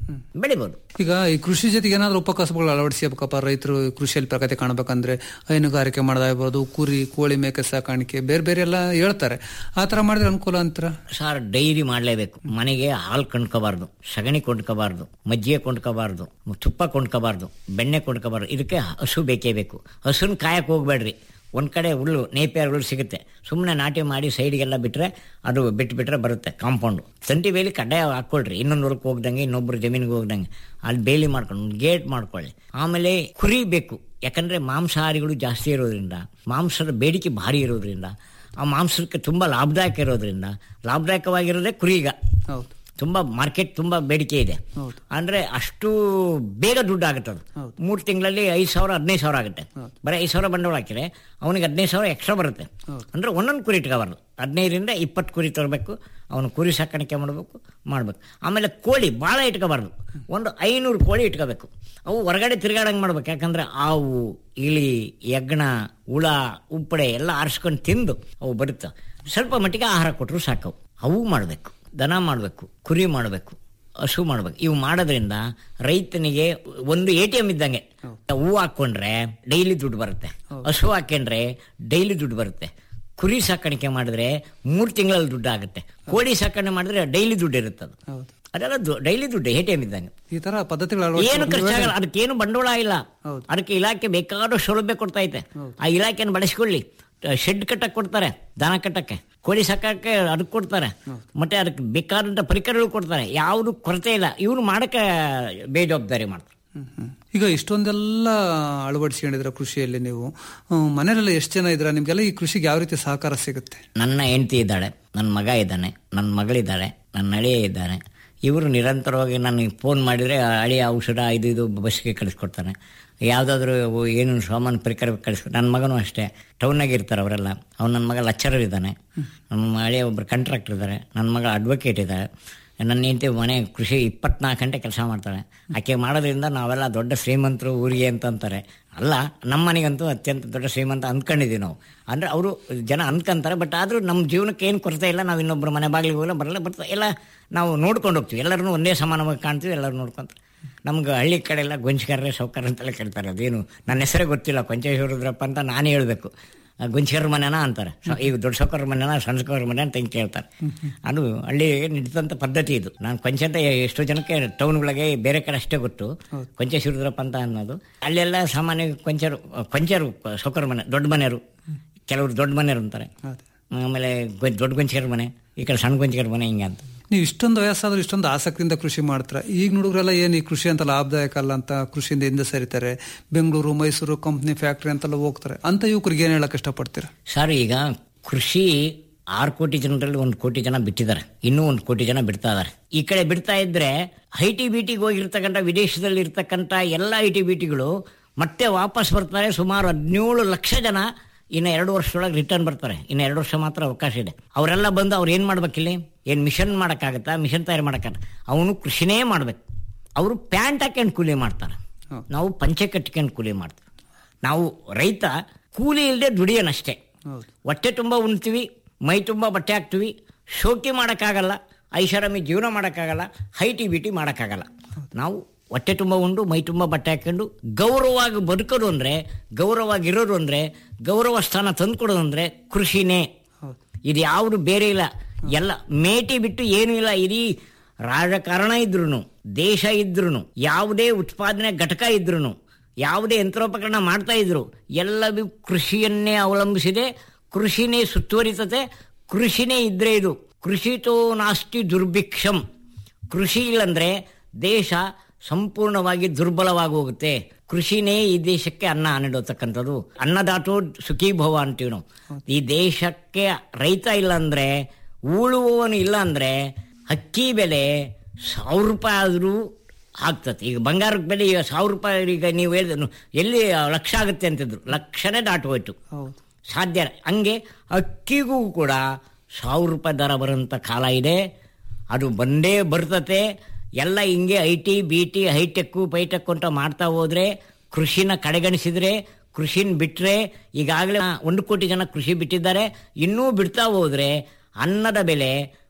ಬೆಳಿಬೋದು ಈಗ ಈ ಕೃಷಿ ಜೊತೆಗೆ ಏನಾದ್ರು ಉಪಕಸಬುಗಳು ಅಳವಡಿಸಬೇಕಪ್ಪ ರೈತರು ಕೃಷಿಯಲ್ಲಿ ಪ್ರಗತಿ ಕಾಣಬೇಕಂದ್ರೆ ಹೈನುಗಾರಿಕೆ ಮಾಡೋದಾಗ್ಬೋದು ಕುರಿ ಕೋಳಿ ಮೇಕೆ ಸಾಕಾಣಿಕೆ ಬೇರೆ ಬೇರೆ ಎಲ್ಲ ಹೇಳ್ತಾರೆ ಆ ತರ ಮಾಡಿದ್ರೆ ಅನುಕೂಲ ಅಂತೀರಾ ಸರ್ ಡೈರಿ ಮಾಡಲೇಬೇಕು ಮನೆಗೆ ಹಾಲು ಕೊಂಡ್ಕೋಬಾರ್ದು ಸಗಣಿ ಕೊಂಡ್ಕೋಬಾರ್ದು ಮಜ್ಜಿಗೆ ಕೊಂಡ್ಕೋಬಾರ್ದು ತುಪ್ಪ ಕೊಂಡ್ಕೋಬಾರ್ದು ಬೆಣ್ಣೆ ಕೊಂಡ್ಕೋಬಾರ್ದು ಇದಕ್ಕೆ ಹಸು ಬೇಕೇ ಬೇಕು ಹಸುನ ಕಾಯಕ್ಕೆ ಹೋಗ್ಬೇಡ್ರಿ ಒಂದ್ ಕಡೆ ಹುಲ್ಲು ನೇಪಿಯರ್ ಹುಲ್ಲು ಸಿಗುತ್ತೆ ಸುಮ್ಮನೆ ನಾಟಿ ಮಾಡಿ ಸೈಡ್ಗೆಲ್ಲ ಬಿಟ್ರೆ ಅದು ಬಿಟ್ಟು ಬಿಟ್ರೆ ಬರುತ್ತೆ ಕಾಂಪೌಂಡ್ ತಂತಿ ಬೇಲಿ ಕಡ್ಡಾಯ ಹಾಕೊಳ್ರಿ ಇನ್ನೊಂದು ಹೊಲಕ್ಕೆ ಹೋಗ್ದಂಗೆ ಇನ್ನೊಬ್ರು ಜಮೀನಿಗೆ ಹೋಗ್ದಂಗೆ ಅಲ್ಲಿ ಬೇಲಿ ಮಾಡ್ಕೊಂಡು ಗೇಟ್ ಮಾಡ್ಕೊಳ್ಳಿ ಆಮೇಲೆ ಕುರಿ ಬೇಕು ಯಾಕಂದ್ರೆ ಮಾಂಸಾಹಾರಿಗಳು ಜಾಸ್ತಿ ಇರೋದ್ರಿಂದ ಮಾಂಸದ ಬೇಡಿಕೆ ಭಾರಿ ಇರೋದ್ರಿಂದ ಆ ಮಾಂಸಕ್ಕೆ ತುಂಬಾ ಲಾಭದಾಯಕ ಇರೋದ್ರಿಂದ ಲಾಭದಾಯಕವಾಗಿರೋದೇ ಕುರಿ ಈಗ ಹೌದು ತುಂಬಾ ಮಾರ್ಕೆಟ್ ತುಂಬಾ ಬೇಡಿಕೆ ಇದೆ ಹೌದು. ಅಂದ್ರೆ ಅಷ್ಟು ಬೇಗ ದುಡ್ಡು ಆಗುತ್ತೆ ಅದು ಮೂರು ತಿಂಗಳಲ್ಲಿ ಐದು ಸಾವಿರ ಹದಿನೈದು ಸಾವಿರ ಆಗುತ್ತೆ ಬರೀ ಐದು ಸಾವಿರ ಬಂಡವಾಳ ಹಾಕಿದ್ರೆ ಅವನಿಗೆ ಹದಿನೈದು ಸಾವಿರ ಎಕ್ಸ್ಟ್ರಾ ಬರುತ್ತೆ ಅಂದ್ರೆ ಒಂದೊಂದು ಕುರಿ ಇಟ್ಕೋಬಾರ್ದು ಹದಿನೈದರಿಂದ ಇಪ್ಪತ್ತು ಕುರಿ ತರಬೇಕು ಅವನು ಕುರಿ ಸಾಕಾಣಿಕೆ ಮಾಡಬೇಕು ಮಾಡ್ಬೇಕು ಆಮೇಲೆ ಕೋಳಿ ಭಾಳ ಇಟ್ಕೋಬಾರ್ದು ಒಂದು ಐನೂರು ಕೋಳಿ ಇಟ್ಕೋಬೇಕು ಅವು ಹೊರಗಡೆ ತಿರುಗಾಡಂಗೆ ಮಾಡ್ಬೇಕು ಯಾಕಂದ್ರೆ ಹಾವು ಇಲಿ ಯಜ್ಞ ಹುಳ ಉಪ್ಪಡೆ ಎಲ್ಲ ಆರಿಸ್ಕೊಂಡು ತಿಂದು ಅವು ಬರುತ್ತೆ ಸ್ವಲ್ಪ ಮಟ್ಟಿಗೆ ಆಹಾರ ಕೊಟ್ಟರು ಸಾಕು ಅವು ಮಾಡಬೇಕು ದನ ಮಾಡಬೇಕು ಕುರಿ ಮಾಡಬೇಕು ಹಸು ಮಾಡ್ಬೇಕು ಇವು ಮಾಡೋದ್ರಿಂದ ರೈತನಿಗೆ ಒಂದು ಎ ಟಿ ಎಂ ಇದ್ದಂಗೆ ಹೂ ಹಾಕೊಂಡ್ರೆ ಡೈಲಿ ದುಡ್ಡು ಬರುತ್ತೆ ಹಸು ಹಾಕೊಂಡ್ರೆ ಡೈಲಿ ದುಡ್ಡು ಬರುತ್ತೆ ಕುರಿ ಸಾಕಾಣಿಕೆ ಮಾಡಿದ್ರೆ ಮೂರು ತಿಂಗಳಲ್ಲಿ ದುಡ್ಡು ಆಗುತ್ತೆ ಕೋಳಿ ಸಾಕಣೆ ಮಾಡಿದ್ರೆ ಡೈಲಿ ದುಡ್ಡು ಇರುತ್ತೆ ಅದು ಹೌದು ಅದೆಲ್ಲ ಡೈಲಿ ದುಡ್ಡು ಎ ಟಿ ಎಂ ಇದ್ದಂಗೆ ಈ ತರ ಪದ್ಧತಿಗಳು ಏನು ಅಳವಡಿಸ್ಬೇಕು. ಖರ್ಚಾಗಲ್ಲ ಅದಕ್ಕೇನು ಬಂಡವಾಳ ಇಲ್ಲ ಹೌದು. ಅದಕ್ಕೆ ಇಲಾಖೆ ಬೇಕಾದಷ್ಟು ಸೌಲಭ್ಯ ಕೊಡ್ತಾ ಐತೆ ಆ ಇಲಾಖೆಯನ್ನು ಬಳಸ್ಕೊಳ್ಳಿ ಶೆಡ್ ಕಟ್ಟಕ್ ಕೊಡ್ತಾರೆ ದನ ಕಟ್ಟಕ್ಕೆ ಕೋಳಿ ಸಾಕಕ್ಕೆ ಅದಕ್ಕೆ ಕೊಡ್ತಾರೆ ಮತ್ತೆ ಅದಕ್ಕೆ ಬೇಕಾದಂತ ಪರಿಕರಗಳು ಕೊಡ್ತಾರೆ ಯಾವುದು ಕೊರತೆ ಇಲ್ಲ ಇವ್ರು ಮಾಡಕ್ಕೆ ಬೇಜವಾಬ್ದಾರಿ ಮಾಡ್ತಾರೆ ಹ್ಮ್, ಹ್ಮ್. ಈಗ ಇಷ್ಟೊಂದೆಲ್ಲ ಅಳವಡಿಸ್ಕೊಂಡಿದ್ರ ಕೃಷಿಯಲ್ಲಿ ನೀವು ಹ್ಮ್, ಮನೇಲೆಲ್ಲ ಎಷ್ಟು ಜನ ಇದ್ರ ನಿಮ್ಗೆಲ್ಲ ಈ ಕೃಷಿಗೆ ಯಾವ ರೀತಿ ಸಹಕಾರ ಸಿಗುತ್ತೆ ನನ್ನ ಹೆಂಡತಿ ಇದ್ದಾಳೆ ನನ್ನ ಮಗ ಇದ್ದಾನೆ ನನ್ನ ಮಗಳಿದ್ದಾಳೆ ನನ್ನ ಅಳಿಯ ಇದ್ದಾನೆ ಇವರು ನಿರಂತರವಾಗಿ ನನಗೆ ಫೋನ್ ಮಾಡಿದರೆ ಅಳಿಯ ಔಷಧ ಇದು ಇದು ಬಸ್ಗೆ ಕಳಿಸ್ಕೊಡ್ತಾನೆ ಯಾವುದಾದ್ರೂ ಏನು ಸಾಮಾನು ಪರಿಕರ ಕಳಿಸ್ಕೊ ನನ್ನ ಮಗನೂ ಅಷ್ಟೇ ಟೌನ್ನಾಗೆ ಇರ್ತಾರೆ ಅವರೆಲ್ಲ ಅವ್ನು ನನ್ನ ಮಗ ಲೆಕ್ಚರರ್ ಇದ್ದಾನೆ ನಮ್ಮ ಅಳಿಯ ಒಬ್ಬರು ಕಾಂಟ್ರಾಕ್ಟರ್ ಇದ್ದಾರೆ ನನ್ನ ಮಗ ಅಡ್ವೊಕೇಟ್ ಇದ್ದಾರೆ ನನ್ನ ಹೆಂಡತಿ ಮನೆ ಕೃಷಿ ಇಪ್ಪತ್ನಾಲ್ಕು ಗಂಟೆ ಕೆಲಸ ಮಾಡ್ತಾಳೆ ಆಕೆ ಮಾಡೋದ್ರಿಂದ ನಾವೆಲ್ಲ ದೊಡ್ಡ ಶ್ರೀಮಂತರು ಊರಿಗೆ ಅಂತ ಅಂತಾರೆ ಅಲ್ಲ ನಮ್ಮ ಮನೆಗಂತೂ ಅತ್ಯಂತ ದೊಡ್ಡ ಶ್ರೀಮಂತ ಅಂದ್ಕೊಂಡಿದ್ದೀವಿ ನಾವು ಅಂದರೆ ಅವರು ಜನ ಅನ್ಕೊಂತಾರೆ ಬಟ್ ಆದರೂ ನಮ್ಮ ಜೀವನಕ್ಕೆ ಏನು ಕೊರತೆ ಇಲ್ಲ ನಾವು ಇನ್ನೊಬ್ಬರ ಮನೆ ಬಾಗಿಲಿಗೆ ಹೋಗಲ್ಲ ಬರಲ್ಲ ಬಟ್ ಎಲ್ಲ ನಾವು ನೋಡ್ಕೊಂಡು ಹೋಗ್ತೀವಿ ಎಲ್ಲರನ್ನೂ ಒಂದೇ ಸಮಾನವಾಗಿ ಕಾಣ್ತೀವಿ ಎಲ್ಲರೂ ನೋಡ್ಕೊಂತಾರೆ ನಮ್ಗೆ ಹಳ್ಳಿ ಕಡೆ ಎಲ್ಲ ಗೊಂಚಗಾರರೇ ಸೌಕರ್ ಅಂತೆಲ್ಲ ಕೇಳ್ತಾರೆ ಅದೇನು ನನ್ನ ಹೆಸರೇ ಗೊತ್ತಿಲ್ಲ ಕೊಂಚೇಶ್ವರದ್ರಪ್ಪ ಅಂತ ನಾನೇ ಹೇಳಬೇಕು ಗುಂಚಿಕರ ಮನೆನಾ ಅಂತಾರೆ ಸ- ಈಗ ದೊಡ್ಡ ಸೌಕರ ಮನೆನಾ ಸಣ್ಣ ಸೌಕರ ಮನೆ ಅಂತ ಹಿಂಗೆ ಕೇಳ್ತಾರೆ ಅದು ಹಳ್ಳಿ ನಡೀತಂತ ಪದ್ಧತಿ ಇದು ನಾನು ಕೊಂಚ ಅಂತ ಎಷ್ಟೋ ಜನಕ್ಕೆ ಟೌನ್ಗಳಿಗೆ ಬೇರೆ ಕಡೆ ಅಷ್ಟೇ ಗೊತ್ತು ಕೊಂಚೇಶ್ವರದ್ರಪ್ಪ ಅಂತ ಅನ್ನೋದು ಅಲ್ಲೆಲ್ಲ ಸಾಮಾನ್ಯ ಕೊಂಚರು ಕೊಂಚರು ಸೌಕರ ಮನೆ ದೊಡ್ಡ ಮನೆಯವರು ಕೆಲವರು ದೊಡ್ಡ ಮನೆಯವರು ಅಂತಾರೆ ಆಮೇಲೆ ಗೊ- ದೊಡ್ಡ ಗೊಂಚಿಕರ ಮನೆ ಈ ಕಡೆ ಸಣ್ಣ ಗೊಂಚಿಕರ ಮನೆ ಹಿಂಗೆ ಅಂತ ನೀವು ಇಷ್ಟೊಂದು ವಯಸ್ಸಾದ್ರೂ ಇಷ್ಟೊಂದು ಆಸಕ್ತಿಯಿಂದ ಕೃಷಿ ಮಾಡ್ತೀರಾ ಈಗ ಹುಡುಗರೆಲ್ಲ ಏನು ಈ ಕೃಷಿ ಅಂತ ಲಾಭದಾಯಕ ಅಲ್ಲ ಅಂತ ಕೃಷಿಯಿಂದ ಹಿಂದೆ ಸರಿತಾರೆ ಬೆಂಗಳೂರು ಮೈಸೂರು ಕಂಪ್ನಿ ಫ್ಯಾಕ್ಟ್ರಿ ಅಂತೆಲ್ಲ ಹೋಗ್ತಾರೆ ಅಂತ ಯುವಕರಿಗೆ ಏನು ಹೇಳಕ್ ಇಷ್ಟಪಡ್ತೀರಾ ಸರ್ ಈಗ ಕೃಷಿ ಆರು ಕೋಟಿ ಜನರಲ್ಲಿ ಒಂದು ಕೋಟಿ ಜನ ಬಿಟ್ಟಿದ್ದಾರೆ ಇನ್ನೂ ಒಂದು ಕೋಟಿ ಜನ ಬಿಡ್ತಾ ಇದ್ದಾರೆ ಈ ಕಡೆ ಬಿಡ್ತಾ ಇದ್ರೆ ಐ ಟಿ ಬಿ ಟಿಗೆ ಹೋಗಿರ್ತಕ್ಕಂಥ ವಿದೇಶದಲ್ಲಿ ಇರ್ತಕ್ಕಂಥ ಎಲ್ಲ ಐ ಟಿ ಬಿ ಟಿಗಳು ಮತ್ತೆ ವಾಪಸ್ ಬರ್ತಾರೆ ಸುಮಾರು ಹದಿನೇಳು ಲಕ್ಷ ಜನ ಇನ್ನು ಎರಡು ವರ್ಷದೊಳಗೆ ರಿಟರ್ನ್ ಬರ್ತಾರೆ ಇನ್ನು ಎರಡು ವರ್ಷ ಮಾತ್ರ ಅವಕಾಶ ಇದೆ ಅವರೆಲ್ಲ ಬಂದು ಅವ್ರು ಏನು ಮಾಡ್ಬೇಕಿಲ್ಲಿ ಏನು ಮಿಷನ್ ಮಾಡೋಕ್ಕಾಗತ್ತಾ ಮಿಷನ್ ತಯಾರು ಮಾಡೋಕ್ಕಾಗತ್ತ ಅವನು ಕೃಷಿನೇ ಮಾಡ್ಬೇಕು ಅವರು ಪ್ಯಾಂಟ್ ಹಾಕೊಂಡು ಕೂಲಿ ಮಾಡ್ತಾರೆ ನಾವು ಪಂಚೆ ಕಟ್ಕೊಂಡು ಕೂಲಿ ಮಾಡ್ತೀವಿ ನಾವು ರೈತ ಕೂಲಿ ಇಲ್ಲದೆ ದುಡಿಯೋನಷ್ಟೇ ಹೊಟ್ಟೆ ತುಂಬ ಉಣ್ತೀವಿ ಮೈ ತುಂಬ ಬಟ್ಟೆ ಹಾಕ್ತೀವಿ ಶೋಕಿ ಮಾಡೋಕ್ಕಾಗಲ್ಲ ಐಷಾರಾಮಿ ಜೀವನ ಮಾಡೋಕ್ಕಾಗಲ್ಲ ಹೈಟಿ ಬಿಟಿ ಮಾಡೋಕ್ಕಾಗಲ್ಲ ನಾವು ಹೊಟ್ಟೆ ತುಂಬ ಉಂಡು ಮೈ ತುಂಬ ಬಟ್ಟೆ ಹಾಕೊಂಡು ಗೌರವವಾಗಿ ಬದುಕೋದು ಅಂದರೆ ಗೌರವವಾಗಿರೋದು ಅಂದರೆ ಗೌರವ ಸ್ಥಾನ ತಂದ್ಕೊಡೋದು ಅಂದರೆ ಕೃಷಿನೇ ಇದು ಯಾವುದು ಬೇರೆ ಇಲ್ಲ ಎಲ್ಲ ಮೇಟಿ ಬಿಟ್ಟು ಏನೂ ಇಲ್ಲ ಇಡೀ ರಾಜಕಾರಣ ಇದ್ರು ದೇಶ ಇದ್ರು ಯಾವುದೇ ಉತ್ಪಾದನೆ ಘಟಕ ಇದ್ರು ಯಾವುದೇ ಯಂತ್ರೋಪಕರಣ ಮಾಡ್ತಾ ಇದ್ರು ಎಲ್ಲವೂ ಕೃಷಿಯನ್ನೇ ಅವಲಂಬಿಸಿದೆ ಕೃಷಿನೇ ಸುತ್ತುವರಿತತೆ ಕೃಷಿನೇ ಇದ್ರೆ ಇದು ಕೃಷಿತೋ ನಾಸ್ತಿ ದುರ್ಭಿಕ್ಷಂ ಕೃಷಿ ಇಲ್ಲಂದ್ರೆ ದೇಶ ಸಂಪೂರ್ಣವಾಗಿ ದುರ್ಬಲವಾಗಿ ಹೋಗುತ್ತೆ ಕೃಷಿನೇ ಈ ದೇಶಕ್ಕೆ ಅನ್ನ ನೀಡತಕ್ಕಂಥದ್ದು ಅನ್ನದಾಟೋ ಸುಖೀ ಭವ ಅಂತೀವಿ ನಾವು ಈ ದೇಶಕ್ಕೆ ರೈತ ಇಲ್ಲ ಅಂದ್ರೆ ಉಳುವವನು ಇಲ್ಲ ಅಂದ್ರೆ ಅಕ್ಕಿ ಬೆಲೆ ಸಾವಿರ ರೂಪಾಯಿ ಆದರೂ ಆಗ್ತದೆ ಈಗ ಬಂಗಾರದ ಬೆಲೆ ಈಗ ಸಾವಿರ ರೂಪಾಯಿ ಈಗ ನೀವು ಹೇಳಿದ್ರು ಎಲ್ಲಿ ಲಕ್ಷ ಆಗುತ್ತೆ ಅಂತಿದ್ರು ಲಕ್ಷನೇ ದಾಟು ಹೋಯ್ತು ಸಾಧ್ಯ ಇಲ್ಲ. ಹಂಗೆ ಅಕ್ಕಿಗೂ ಕೂಡ ಸಾವಿರ ರೂಪಾಯಿ ದರ ಬರೋಂಥ ಕಾಲ ಇದೆ ಅದು ಬಂದೇ ಬರ್ತತೆ ಎಲ್ಲ ಹಿಂಗೆ I T B T hi tech ಪೈಟೆಕ್ಕು ಅಂತ ಮಾಡ್ತಾ ಹೋದ್ರೆ ಕೃಷಿನ ಕಡೆಗಣಿಸಿದ್ರೆ ಕೃಷಿನ ಬಿಟ್ಟರೆ ಈಗಾಗಲೇ ಒಂದು ಕೋಟಿ ಜನ ಕೃಷಿ ಬಿಟ್ಟಿದ್ದಾರೆ ಇನ್ನೂ ಬಿಡ್ತಾ ಹೋದ್ರೆ ಅನ್ನದ ಬೆಲೆ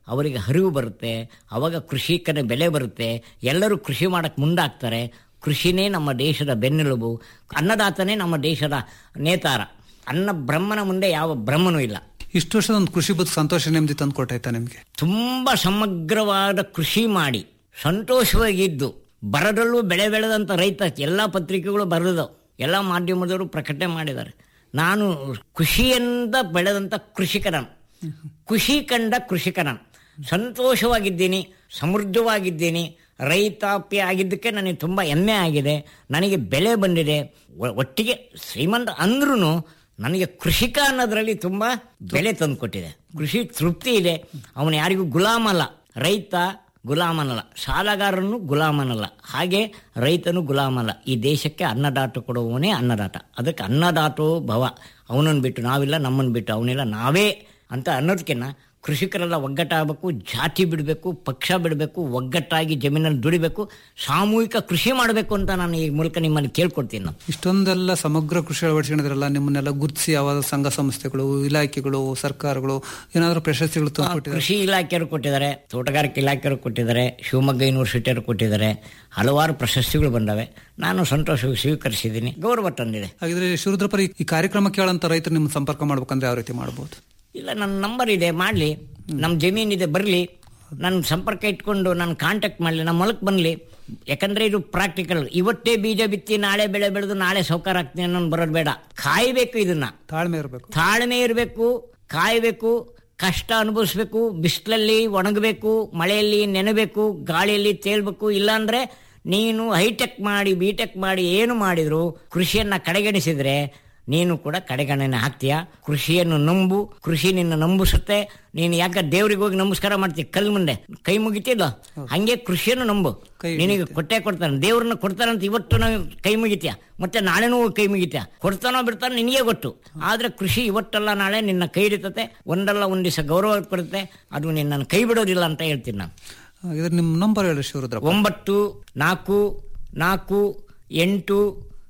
ಅವರಿಗೆ ಅರಿವು ಬರುತ್ತೆ ಅವಾಗ ಕೃಷಿಕನ ಬೆಲೆ ಬರುತ್ತೆ ಎಲ್ಲರೂ ಕೃಷಿ ಮಾಡಕ್ಕೆ ಮುಂದಾಗ್ತಾರೆ ಕೃಷಿನೇ ನಮ್ಮ ದೇಶದ ಬೆನ್ನೆಲುಬು ಅನ್ನದಾತನೇ ನಮ್ಮ ದೇಶದ ನೇತಾರ ಅನ್ನ ಬ್ರಹ್ಮನ ಮುಂದೆ ಯಾವ ಬ್ರಹ್ಮನೂ ಇಲ್ಲ ಇಷ್ಟು ವರ್ಷದ ಒಂದು ಕೃಷಿ ಬದುಕು ಸಂತೋಷ ನೆಮ್ಮದಿ ತಂದು ಕೊಟ್ಟಾಯ್ತಾ ನಿಮಗೆ ತುಂಬ ಸಮಗ್ರವಾದ ಕೃಷಿ ಮಾಡಿ ಸಂತೋಷವಾಗಿದ್ದು ಬರದಲ್ಲೂ ಬೆಳೆ ಬೆಳೆದಂಥ ರೈತ ಎಲ್ಲ ಪತ್ರಿಕೆಗಳು ಬರೆದು ಎಲ್ಲ ಮಾಧ್ಯಮದವರು ಪ್ರಕಟಣೆ ಮಾಡಿದ್ದಾರೆ ನಾನು ಖುಷಿಯಿಂದ ಬೆಳೆದಂಥ ಕೃಷಿಕನ ಖುಷಿ ಕಂಡ ಕೃಷಿಕನ ಸಂತೋಷವಾಗಿದ್ದೀನಿ ಸಮೃದ್ಧವಾಗಿದ್ದೀನಿ ರೈತಾಪಿ ಆಗಿದ್ದಕ್ಕೆ ನನಗೆ ತುಂಬ ಹೆಮ್ಮೆ ಆಗಿದೆ ನನಗೆ ಬೆಲೆ ಬಂದಿದೆ ಒ- ಒಟ್ಟಿಗೆ ಶ್ರೀಮಂತ ಅಂದ್ರೂ ನನಗೆ ಕೃಷಿಕ ಅನ್ನೋದ್ರಲ್ಲಿ ತುಂಬ ಬೆಲೆ ತಂದುಕೊಟ್ಟಿದೆ ಕೃಷಿ ತೃಪ್ತಿ ಇದೆ ಅವನು ಯಾರಿಗೂ ಗುಲಾಮಲ್ಲ ರೈತ ಗುಲಾಮನಲ್ಲ ಸಾಲಗಾರನು ಗುಲಾಮನಲ್ಲ ಹಾಗೆ ರೈತನು ಗುಲಾಮಲ್ಲ ಈ ದೇಶಕ್ಕೆ ಅನ್ನದಾತ ಕೊಡುವವನೇ ಅನ್ನದಾತ ಅದಕ್ಕೆ ಅನ್ನದಾತೋ ಭವ ಅವನನ್ನು ಬಿಟ್ಟು ನಾವಿಲ್ಲ ನಮ್ಮನ್ನು ಬಿಟ್ಟು ಅವನಿಲ್ಲ ನಾವೇ ಅಂತ ಅನ್ನೋದಕ್ಕಿಂತ ಕೃಷಿಕರೆಲ್ಲ ಒಗ್ಗಟ್ಟಾಗಬೇಕು ಜಾತಿ ಬಿಡಬೇಕು ಪಕ್ಷ ಬಿಡಬೇಕು ಒಗ್ಗಟ್ಟಾಗಿ ಜಮೀನಲ್ಲಿ ದುಡಿಬೇಕು ಸಾಮೂಹಿಕ ಕೃಷಿ ಮಾಡಬೇಕು ಅಂತ ನಾನು ಈ ಮೂಲಕ ನಿಮ್ಮಲ್ಲಿ ಕೇಳ್ಕೊಡ್ತೀನಿ ನಾನು ಇಷ್ಟೊಂದೆಲ್ಲ ಸಮಗ್ರ ಕೃಷಿ ಅಳವಡಿಸಿದ್ರಲ್ಲ ನಿಮ್ಮನ್ನೆಲ್ಲ ಗುರುತಿಸಿ ಯಾವ ಸಂಘ ಸಂಸ್ಥೆಗಳು ಇಲಾಖೆಗಳು ಸರ್ಕಾರಗಳು ಏನಾದರೂ ಪ್ರಶಸ್ತಿಗಳು ತಂದುಕೊಟ್ಟಿದ್ದಾರೆ ಕೃಷಿ ಇಲಾಖೆಯವರು ಕೊಟ್ಟಿದ್ದಾರೆ ತೋಟಗಾರಿಕೆ ಇಲಾಖೆಯವರು ಕೊಟ್ಟಿದ್ದಾರೆ ಶಿವಮೊಗ್ಗ ಯೂನಿವರ್ಸಿಟಿಯವರು ಕೊಟ್ಟಿದ್ದಾರೆ ಹಲವಾರು ಪ್ರಶಸ್ತಿಗಳು ಬಂದವೆ ನಾನು ಸಂತೋಷವಾಗಿ ಸ್ವೀಕರಿಸಿದ್ದೀನಿ ಗೌರವ ತಂದಿದೆ ಹಾಗಿದ್ರೆ ಶಿವರುದ್ರಪರ ಈ ಕಾರ್ಯಕ್ರಮ ಕೇಳಂತ ರೈತರು ನಿಮ್ಮ ಸಂಪರ್ಕ ಮಾಡ್ಬೇಕಂದ್ರೆ ಯಾವ ರೀತಿ ಮಾಡ್ಬೋದು ಇಲ್ಲ ನನ್ನ ನಂಬರ್ ಇದೆ ಮಾಡಲಿ ನಮ್ಮ ಜಮೀನಿದೆ ಬರಲಿ ನನ್ನ ಸಂಪರ್ಕ ಇಟ್ಕೊಂಡು ನಾನು ಕಾಂಟ್ಯಾಕ್ಟ್ ಮಾಡಲಿ ನಮ್ಮ ಹೊಲಕ್ಕೆ ಬರಲಿ ಯಾಕಂದ್ರೆ ಇದು ಪ್ರಾಕ್ಟಿಕಲ್ ಇವತ್ತೇ ಬೀಜ ಬಿತ್ತಿ ನಾಳೆ ಬೆಳೆ ಬೆಳೆದು ನಾಳೆ ಸೌಕಾರ ಆಗ್ತೀನಿ ಅನ್ನೋದು ಬರೋದು ಬೇಡ ಕಾಯಬೇಕು ಇದನ್ನ ತಾಳ್ಮೆ ಇರಬೇಕು ತಾಳ್ಮೆ ಇರಬೇಕು ಕಾಯಬೇಕು ಕಷ್ಟ ಅನುಭವಿಸ್ಬೇಕು ಬಿಸಿಲಲ್ಲಿ ಒಣಗಬೇಕು ಮಳೆಯಲ್ಲಿ ನೆನೆಬೇಕು ಗಾಳಿಯಲ್ಲಿ ತೇಲ್ಬೇಕು ಇಲ್ಲಾಂದ್ರೆ ನೀನು ಹೈಟೆಕ್ ಮಾಡಿ ಬಿಟೆಕ್ ಮಾಡಿ ಏನು ಮಾಡಿದ್ರು ಕೃಷಿಯನ್ನ ಕಡೆಗಣಿಸಿದ್ರೆ ನೀನು ಕೂಡ ಕಡೆಗಣನೆ ಹಾಕ್ತೀಯ ಕೃಷಿಯನ್ನು ನಂಬು ಕೃಷಿ ನಿನ್ನ ನಂಬಿಸುತ್ತೆ ನೀನು ಯಾಕೆ ದೇವ್ರಿಗೆ ಹೋಗಿ ನಮಸ್ಕಾರ ಮಾಡ್ತೀಯ ಕಲ್ ಮುಂದೆ ಕೈ ಮುಗಿತಿಲ್ಲ ಹಂಗೆ ಕೃಷಿಯನ್ನು ನಂಬು ನಿನಗೆ ಕೊಟ್ಟೆ ಕೊಡ್ತಾನೆ ದೇವ್ರನ್ನ ಕೊಡ್ತಾನಂತ ಇವತ್ತು ನಾವು ಕೈ ಮುಗಿತೀಯ ಮತ್ತೆ ನಾಳೆನೂ ಹೋಗಿ ಕೈ ಮುಗಿತೀಯ ಕೊಡ್ತಾನೋ ಬಿಡ್ತಾನೋ ನಿನಗೆ ಗೊತ್ತು ಆದ್ರೆ ಕೃಷಿ ಇವತ್ತಲ್ಲ ನಾಳೆ ನಿನ್ನ ಕೈ ಹಿಡಿತತೆ ಒಂದಲ್ಲ ಒಂದ್ ದಿವಸ ಗೌರವ ಕೊಡುತ್ತೆ ಅದು ನಿನ್ನನ್ನು ಕೈ ಬಿಡೋದಿಲ್ಲ ಅಂತ ಹೇಳ್ತೀನಿ ನಾನು ಹಾಗಿದ್ರೆ ನಿಮ್ಮ ನಂಬರ್ ಹೇಳಿ ಶಿವರುದ್ರಪ್ಪ ಒಂಬತ್ತು ನಾಲ್ಕು ನಾಲ್ಕು ಎಂಟು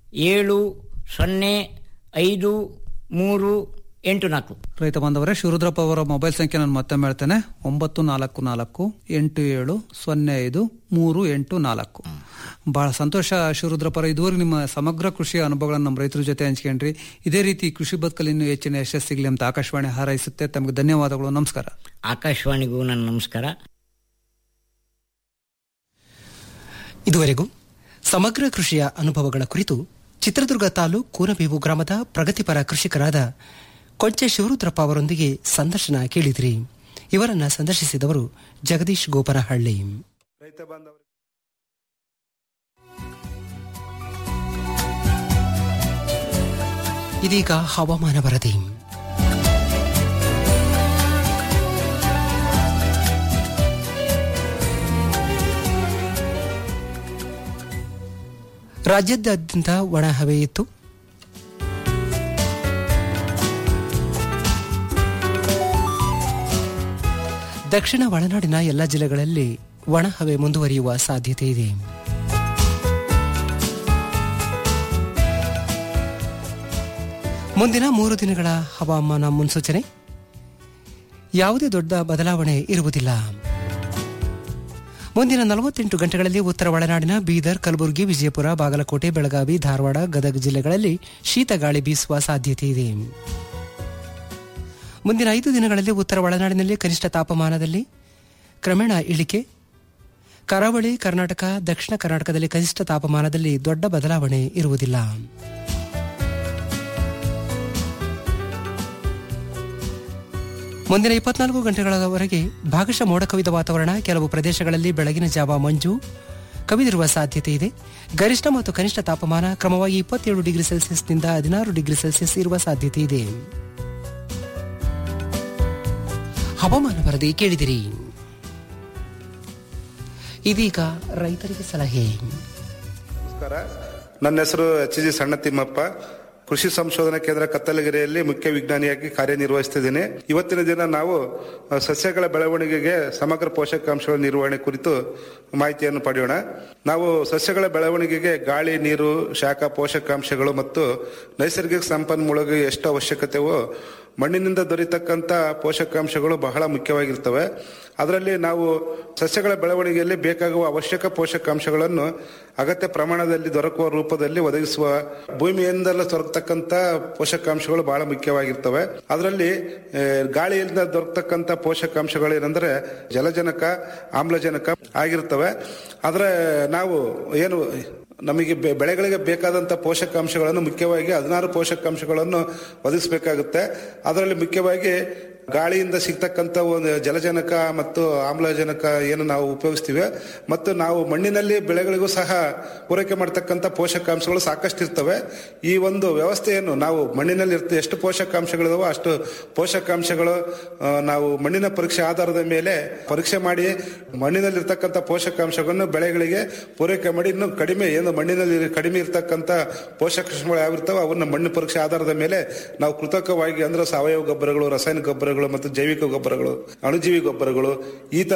ಏಳು ಸೊನ್ನೆ ಐದು ಮೂರು ಎಂಟು ನಾಲ್ಕು ರೈತ ಬಾಂಧವರೇ ಶಿವರುದ್ರಪ್ಪ ಅವರ ಮೊಬೈಲ್ ಸಂಖ್ಯೆ ನಾನು ಮತ್ತೆ ಹೇಳ್ತೇನೆ ಒಂಬತ್ತು ನಾಲ್ಕು ನಾಲ್ಕು ಎಂಟು ಏಳು ಸೊನ್ನೆ ಐದು ಮೂರು ಎಂಟು ನಾಲ್ಕು ಬಹಳ ಸಂತೋಷ ಶಿವರುದ್ರಪ್ಪ ಅವರೇ. ಇದುವರೆಗೆ ನಿಮ್ಮ ಸಮಗ್ರ ಕೃಷಿಯ ಅನುಭವಗಳನ್ನು ನಮ್ಮ ರೈತರ ಜೊತೆ ಹಂಚ್ಕೊಂಡ್ರಿ ಇದೇ ರೀತಿ ಕೃಷಿ ಬದುಕಲ್ಲಿ ಇನ್ನೂ ಹೆಚ್ಚಿನ ಯಶಸ್ಸು ಸಿಗಲಿ ಅಂತ ಆಕಾಶವಾಣಿ ಹಾರೈಸುತ್ತೆ ತಮಗೆ ಧನ್ಯವಾದಗಳು ನಮಸ್ಕಾರ ಆಕಾಶವಾಣಿಗೂ ನನ್ನ ನಮಸ್ಕಾರ ಇದುವರೆಗೂ ಸಮಗ್ರ ಕೃಷಿಯ ಅನುಭವಗಳ ಕುರಿತು ಚಿತ್ರದುರ್ಗ ತಾಲೂಕು ಕೂನಬೇವು ಗ್ರಾಮದ ಪ್ರಗತಿಪರ ಕೃಷಿಕರಾದ ಕೊಂಚೆ ಶಿವರುದ್ರಪ್ಪ ಅವರೊಂದಿಗೆ ಸಂದರ್ಶನ ಕೇಳಿದ್ರಿ ಇವರನ್ನ ಸಂದರ್ಶಿಸಿದವರು ಜಗದೀಶ್ ಗೋಪನಹಳ್ಳಿ ಇದೀಗ ಹವಾಮಾನ ವರದಿ ರಾಜ್ಯಾದ್ಯಂತ ಒಣ ಹವೆ ಇತ್ತು ದಕ್ಷಿಣ ಒಳನಾಡಿನ ಎಲ್ಲ ಜಿಲ್ಲೆಗಳಲ್ಲಿ ಒಣ ಹವೆ ಮುಂದುವರಿಯುವ ಸಾಧ್ಯತೆ ಇದೆ ಮುಂದಿನ ಮೂರು ದಿನಗಳ ಹವಾಮಾನ ಮುನ್ಸೂಚನೆ ಯಾವುದೇ ದೊಡ್ಡ ಬದಲಾವಣೆ ಇರುವುದಿಲ್ಲ ಮುಂದಿನ ನಲವತ್ತೆಂಟು ಗಂಟೆಗಳಲ್ಲಿ ಉತ್ತರ ಒಳನಾಡಿನ ಬೀದರ್ ಕಲಬುರಗಿ ವಿಜಯಪುರ ಬಾಗಲಕೋಟೆ ಬೆಳಗಾವಿ ಧಾರವಾಡ ಗದಗ ಜಿಲ್ಲೆಗಳಲ್ಲಿ ಶೀತ ಗಾಳಿ ಬೀಸುವ ಸಾಧ್ಯತೆ ಇದೆ ಮುಂದಿನ ಐದು ದಿನಗಳಲ್ಲಿ ಉತ್ತರ ಒಳನಾಡಿನಲ್ಲಿ ಕನಿಷ್ಠ ತಾಪಮಾನದಲ್ಲಿ ಕ್ರಮೇಣ ಇಳಿಕೆ ಕರಾವಳಿ ಕರ್ನಾಟಕ ದಕ್ಷಿಣ ಕರ್ನಾಟಕದಲ್ಲಿ ಕನಿಷ್ಠ ತಾಪಮಾನದಲ್ಲಿ ದೊಡ್ಡ ಬದಲಾವಣೆ ಇರುವುದಿಲ್ಲ ಮುಂದಿನ ಇಪ್ಪತ್ನಾಲ್ಕು ಗಂಟೆಗಳವರೆಗೆ ಭಾಗಶಃ ಮೋಡ ಕವಿದ ವಾತಾವರಣ ಕೆಲವು ಪ್ರದೇಶಗಳಲ್ಲಿ ಬೆಳಗಿನ ಜಾವ ಮಂಜು ಕವಿದಿರುವ ಸಾಧ್ಯತೆ ಇದೆ ಗರಿಷ್ಠ ಮತ್ತು ಕನಿಷ್ಠ ತಾಪಮಾನ ಕ್ರಮವಾಗಿ ಇಪ್ಪತ್ತೇಳು ಡಿಗ್ರಿ ಸೆಲ್ಸಿಯಸ್ನಿಂದ ಹದಿನಾರು ಡಿಗ್ರಿ ಸೆಲ್ಸಿಯಸ್ ಇರುವ ಸಾಧ್ಯತೆ ಇದೆ ಹವಾಮಾನ ವರದಿ ಕೇಳಿದಿರಿ ಇದೀಗ ರೈತರಿಗೆ ಸಲಹೆ ನಮಸ್ಕಾರ ನನ್ನ ಹೆಸರು ಎಚ್ ಜಿ ಸಣ್ಣ ತಿಮ್ಮಪ್ಪ ಕೃಷಿ ಸಂಶೋಧನಾ ಕೇಂದ್ರ ಕತ್ತಲಗಿರಿಯಲ್ಲಿ ಮುಖ್ಯ ವಿಜ್ಞಾನಿಯಾಗಿ ಕಾರ್ಯನಿರ್ವಹಿಸ್ತಿದ್ದೀನಿ ಇವತ್ತಿನ ದಿನ ನಾವು ಅ, ಸಸ್ಯಗಳ ಬೆಳವಣಿಗೆಗೆ ಸಮಗ್ರ ಪೋಷಕಾಂಶಗಳ ನಿರ್ವಹಣೆ ಕುರಿತು ಮಾಹಿತಿಯನ್ನು ಪಡೆಯೋಣ ನಾವು ಸಸ್ಯಗಳ ಬೆಳವಣಿಗೆಗೆ ಗಾಳಿ ನೀರು ಶಾಖ ಪೋಷಕಾಂಶಗಳು ಮತ್ತು ನೈಸರ್ಗಿಕ ಸಂಪನ್ಮೂಲಗಳಿಗೆ ಎಷ್ಟು ಅವಶ್ಯಕತೆಯೋ ಮಣ್ಣಿನಿಂದ ದೊರೆತಕ್ಕಂಥ ಪೋಷಕಾಂಶಗಳು ಬಹಳ ಮುಖ್ಯವಾಗಿರ್ತವೆ ಅದರಲ್ಲಿ ನಾವು ಸಸ್ಯಗಳ ಬೆಳವಣಿಗೆಯಲ್ಲಿ ಬೇಕಾಗುವ ಅವಶ್ಯಕ ಪೋಷಕಾಂಶಗಳನ್ನು ಅಗತ್ಯ ಪ್ರಮಾಣದಲ್ಲಿ ದೊರಕುವ ರೂಪದಲ್ಲಿ ಒದಗಿಸುವ ಭೂಮಿಯಿಂದಲೇ ದೊರಕತಕ್ಕಂಥ ಪೋಷಕಾಂಶಗಳು ಬಹಳ ಮುಖ್ಯವಾಗಿರ್ತವೆ ಅದರಲ್ಲಿ ಆ, ಗಾಳಿಯಿಂದ ದೊರಕತಕ್ಕಂಥ ಪೋಷಕಾಂಶಗಳು ಏನಂದ್ರೆ ಜಲಜನಕ ಆಮ್ಲಜನಕ ಆಗಿರ್ತವೆ ಆದರೆ ನಾವು ಏನು ನಮಗೆ ಬೆ- ಬೆಳೆಗಳಿಗೆ ಬೇಕಾದಂಥ ಪೋಷಕಾಂಶಗಳನ್ನು ಮುಖ್ಯವಾಗಿ ಹದಿನಾರು ಪೋಷಕಾಂಶಗಳನ್ನು ಒದಗಿಸಬೇಕಾಗುತ್ತೆ ಅದರಲ್ಲಿ ಮುಖ್ಯವಾಗಿ ಗಾಳಿಯಿಂದ ಸಿಗ್ತಕ್ಕಂಥ ಒಂದು ಜಲಜನಕ ಮತ್ತು ಆಮ್ಲಜನಕ ಏನು ನಾವು ಉಪಯೋಗಿಸ್ತೀವಿ ಮತ್ತು ನಾವು ಮಣ್ಣಿನಲ್ಲಿ ಬೆಳೆಗಳಿಗೂ ಸಹ ಪೂರೈಕೆ ಮಾಡ್ತಕ್ಕಂಥ ಪೋಷಕಾಂಶಗಳು ಸಾಕಷ್ಟು ಇರ್ತವೆ ಈ ಒಂದು ವ್ಯವಸ್ಥೆಯನ್ನು ನಾವು ಮಣ್ಣಿನಲ್ಲಿ ಇರ್ತ ಎಷ್ಟು ಪೋಷಕಾಂಶಗಳಿದಾವೋ ಅಷ್ಟು ಪೋಷಕಾಂಶಗಳು ಆ, ನಾವು ಮಣ್ಣಿನ ಪರೀಕ್ಷೆ ಆಧಾರದ ಮೇಲೆ ಪರೀಕ್ಷೆ ಮಾಡಿ ಮಣ್ಣಿನಲ್ಲಿ ಇರ್ತಕ್ಕಂಥ ಪೋಷಕಾಂಶಗಳನ್ನು ಬೆಳೆಗಳಿಗೆ ಪೂರೈಕೆ ಮಾಡಿ ಇನ್ನು ಕಡಿಮೆ ಏನು ಮಣ್ಣಿನಲ್ಲಿ ಕಡಿಮೆ ಇರ್ತಕ್ಕಂಥ ಪೋಷಕಾಂಶಗಳು ಯಾವಿರ್ತಾವೆ ಅವನ್ನ ಮಣ್ಣು ಪರೀಕ್ಷೆ ಆಧಾರದ ಮೇಲೆ ನಾವು ಕೃತಕವಾಗಿ ಅಂದ್ರೆ ಸಾವಯವ ಗೊಬ್ಬರಗಳು ರಾಸಾಯನಿಕ ಗೊಬ್ಬರಗಳು ಮತ್ತು ಜೈವಿಕ ಗೊಬ್ಬರಗಳು ಅಣುಜೀವಿ ಗೊಬ್ಬರಗಳು ಈ ತರ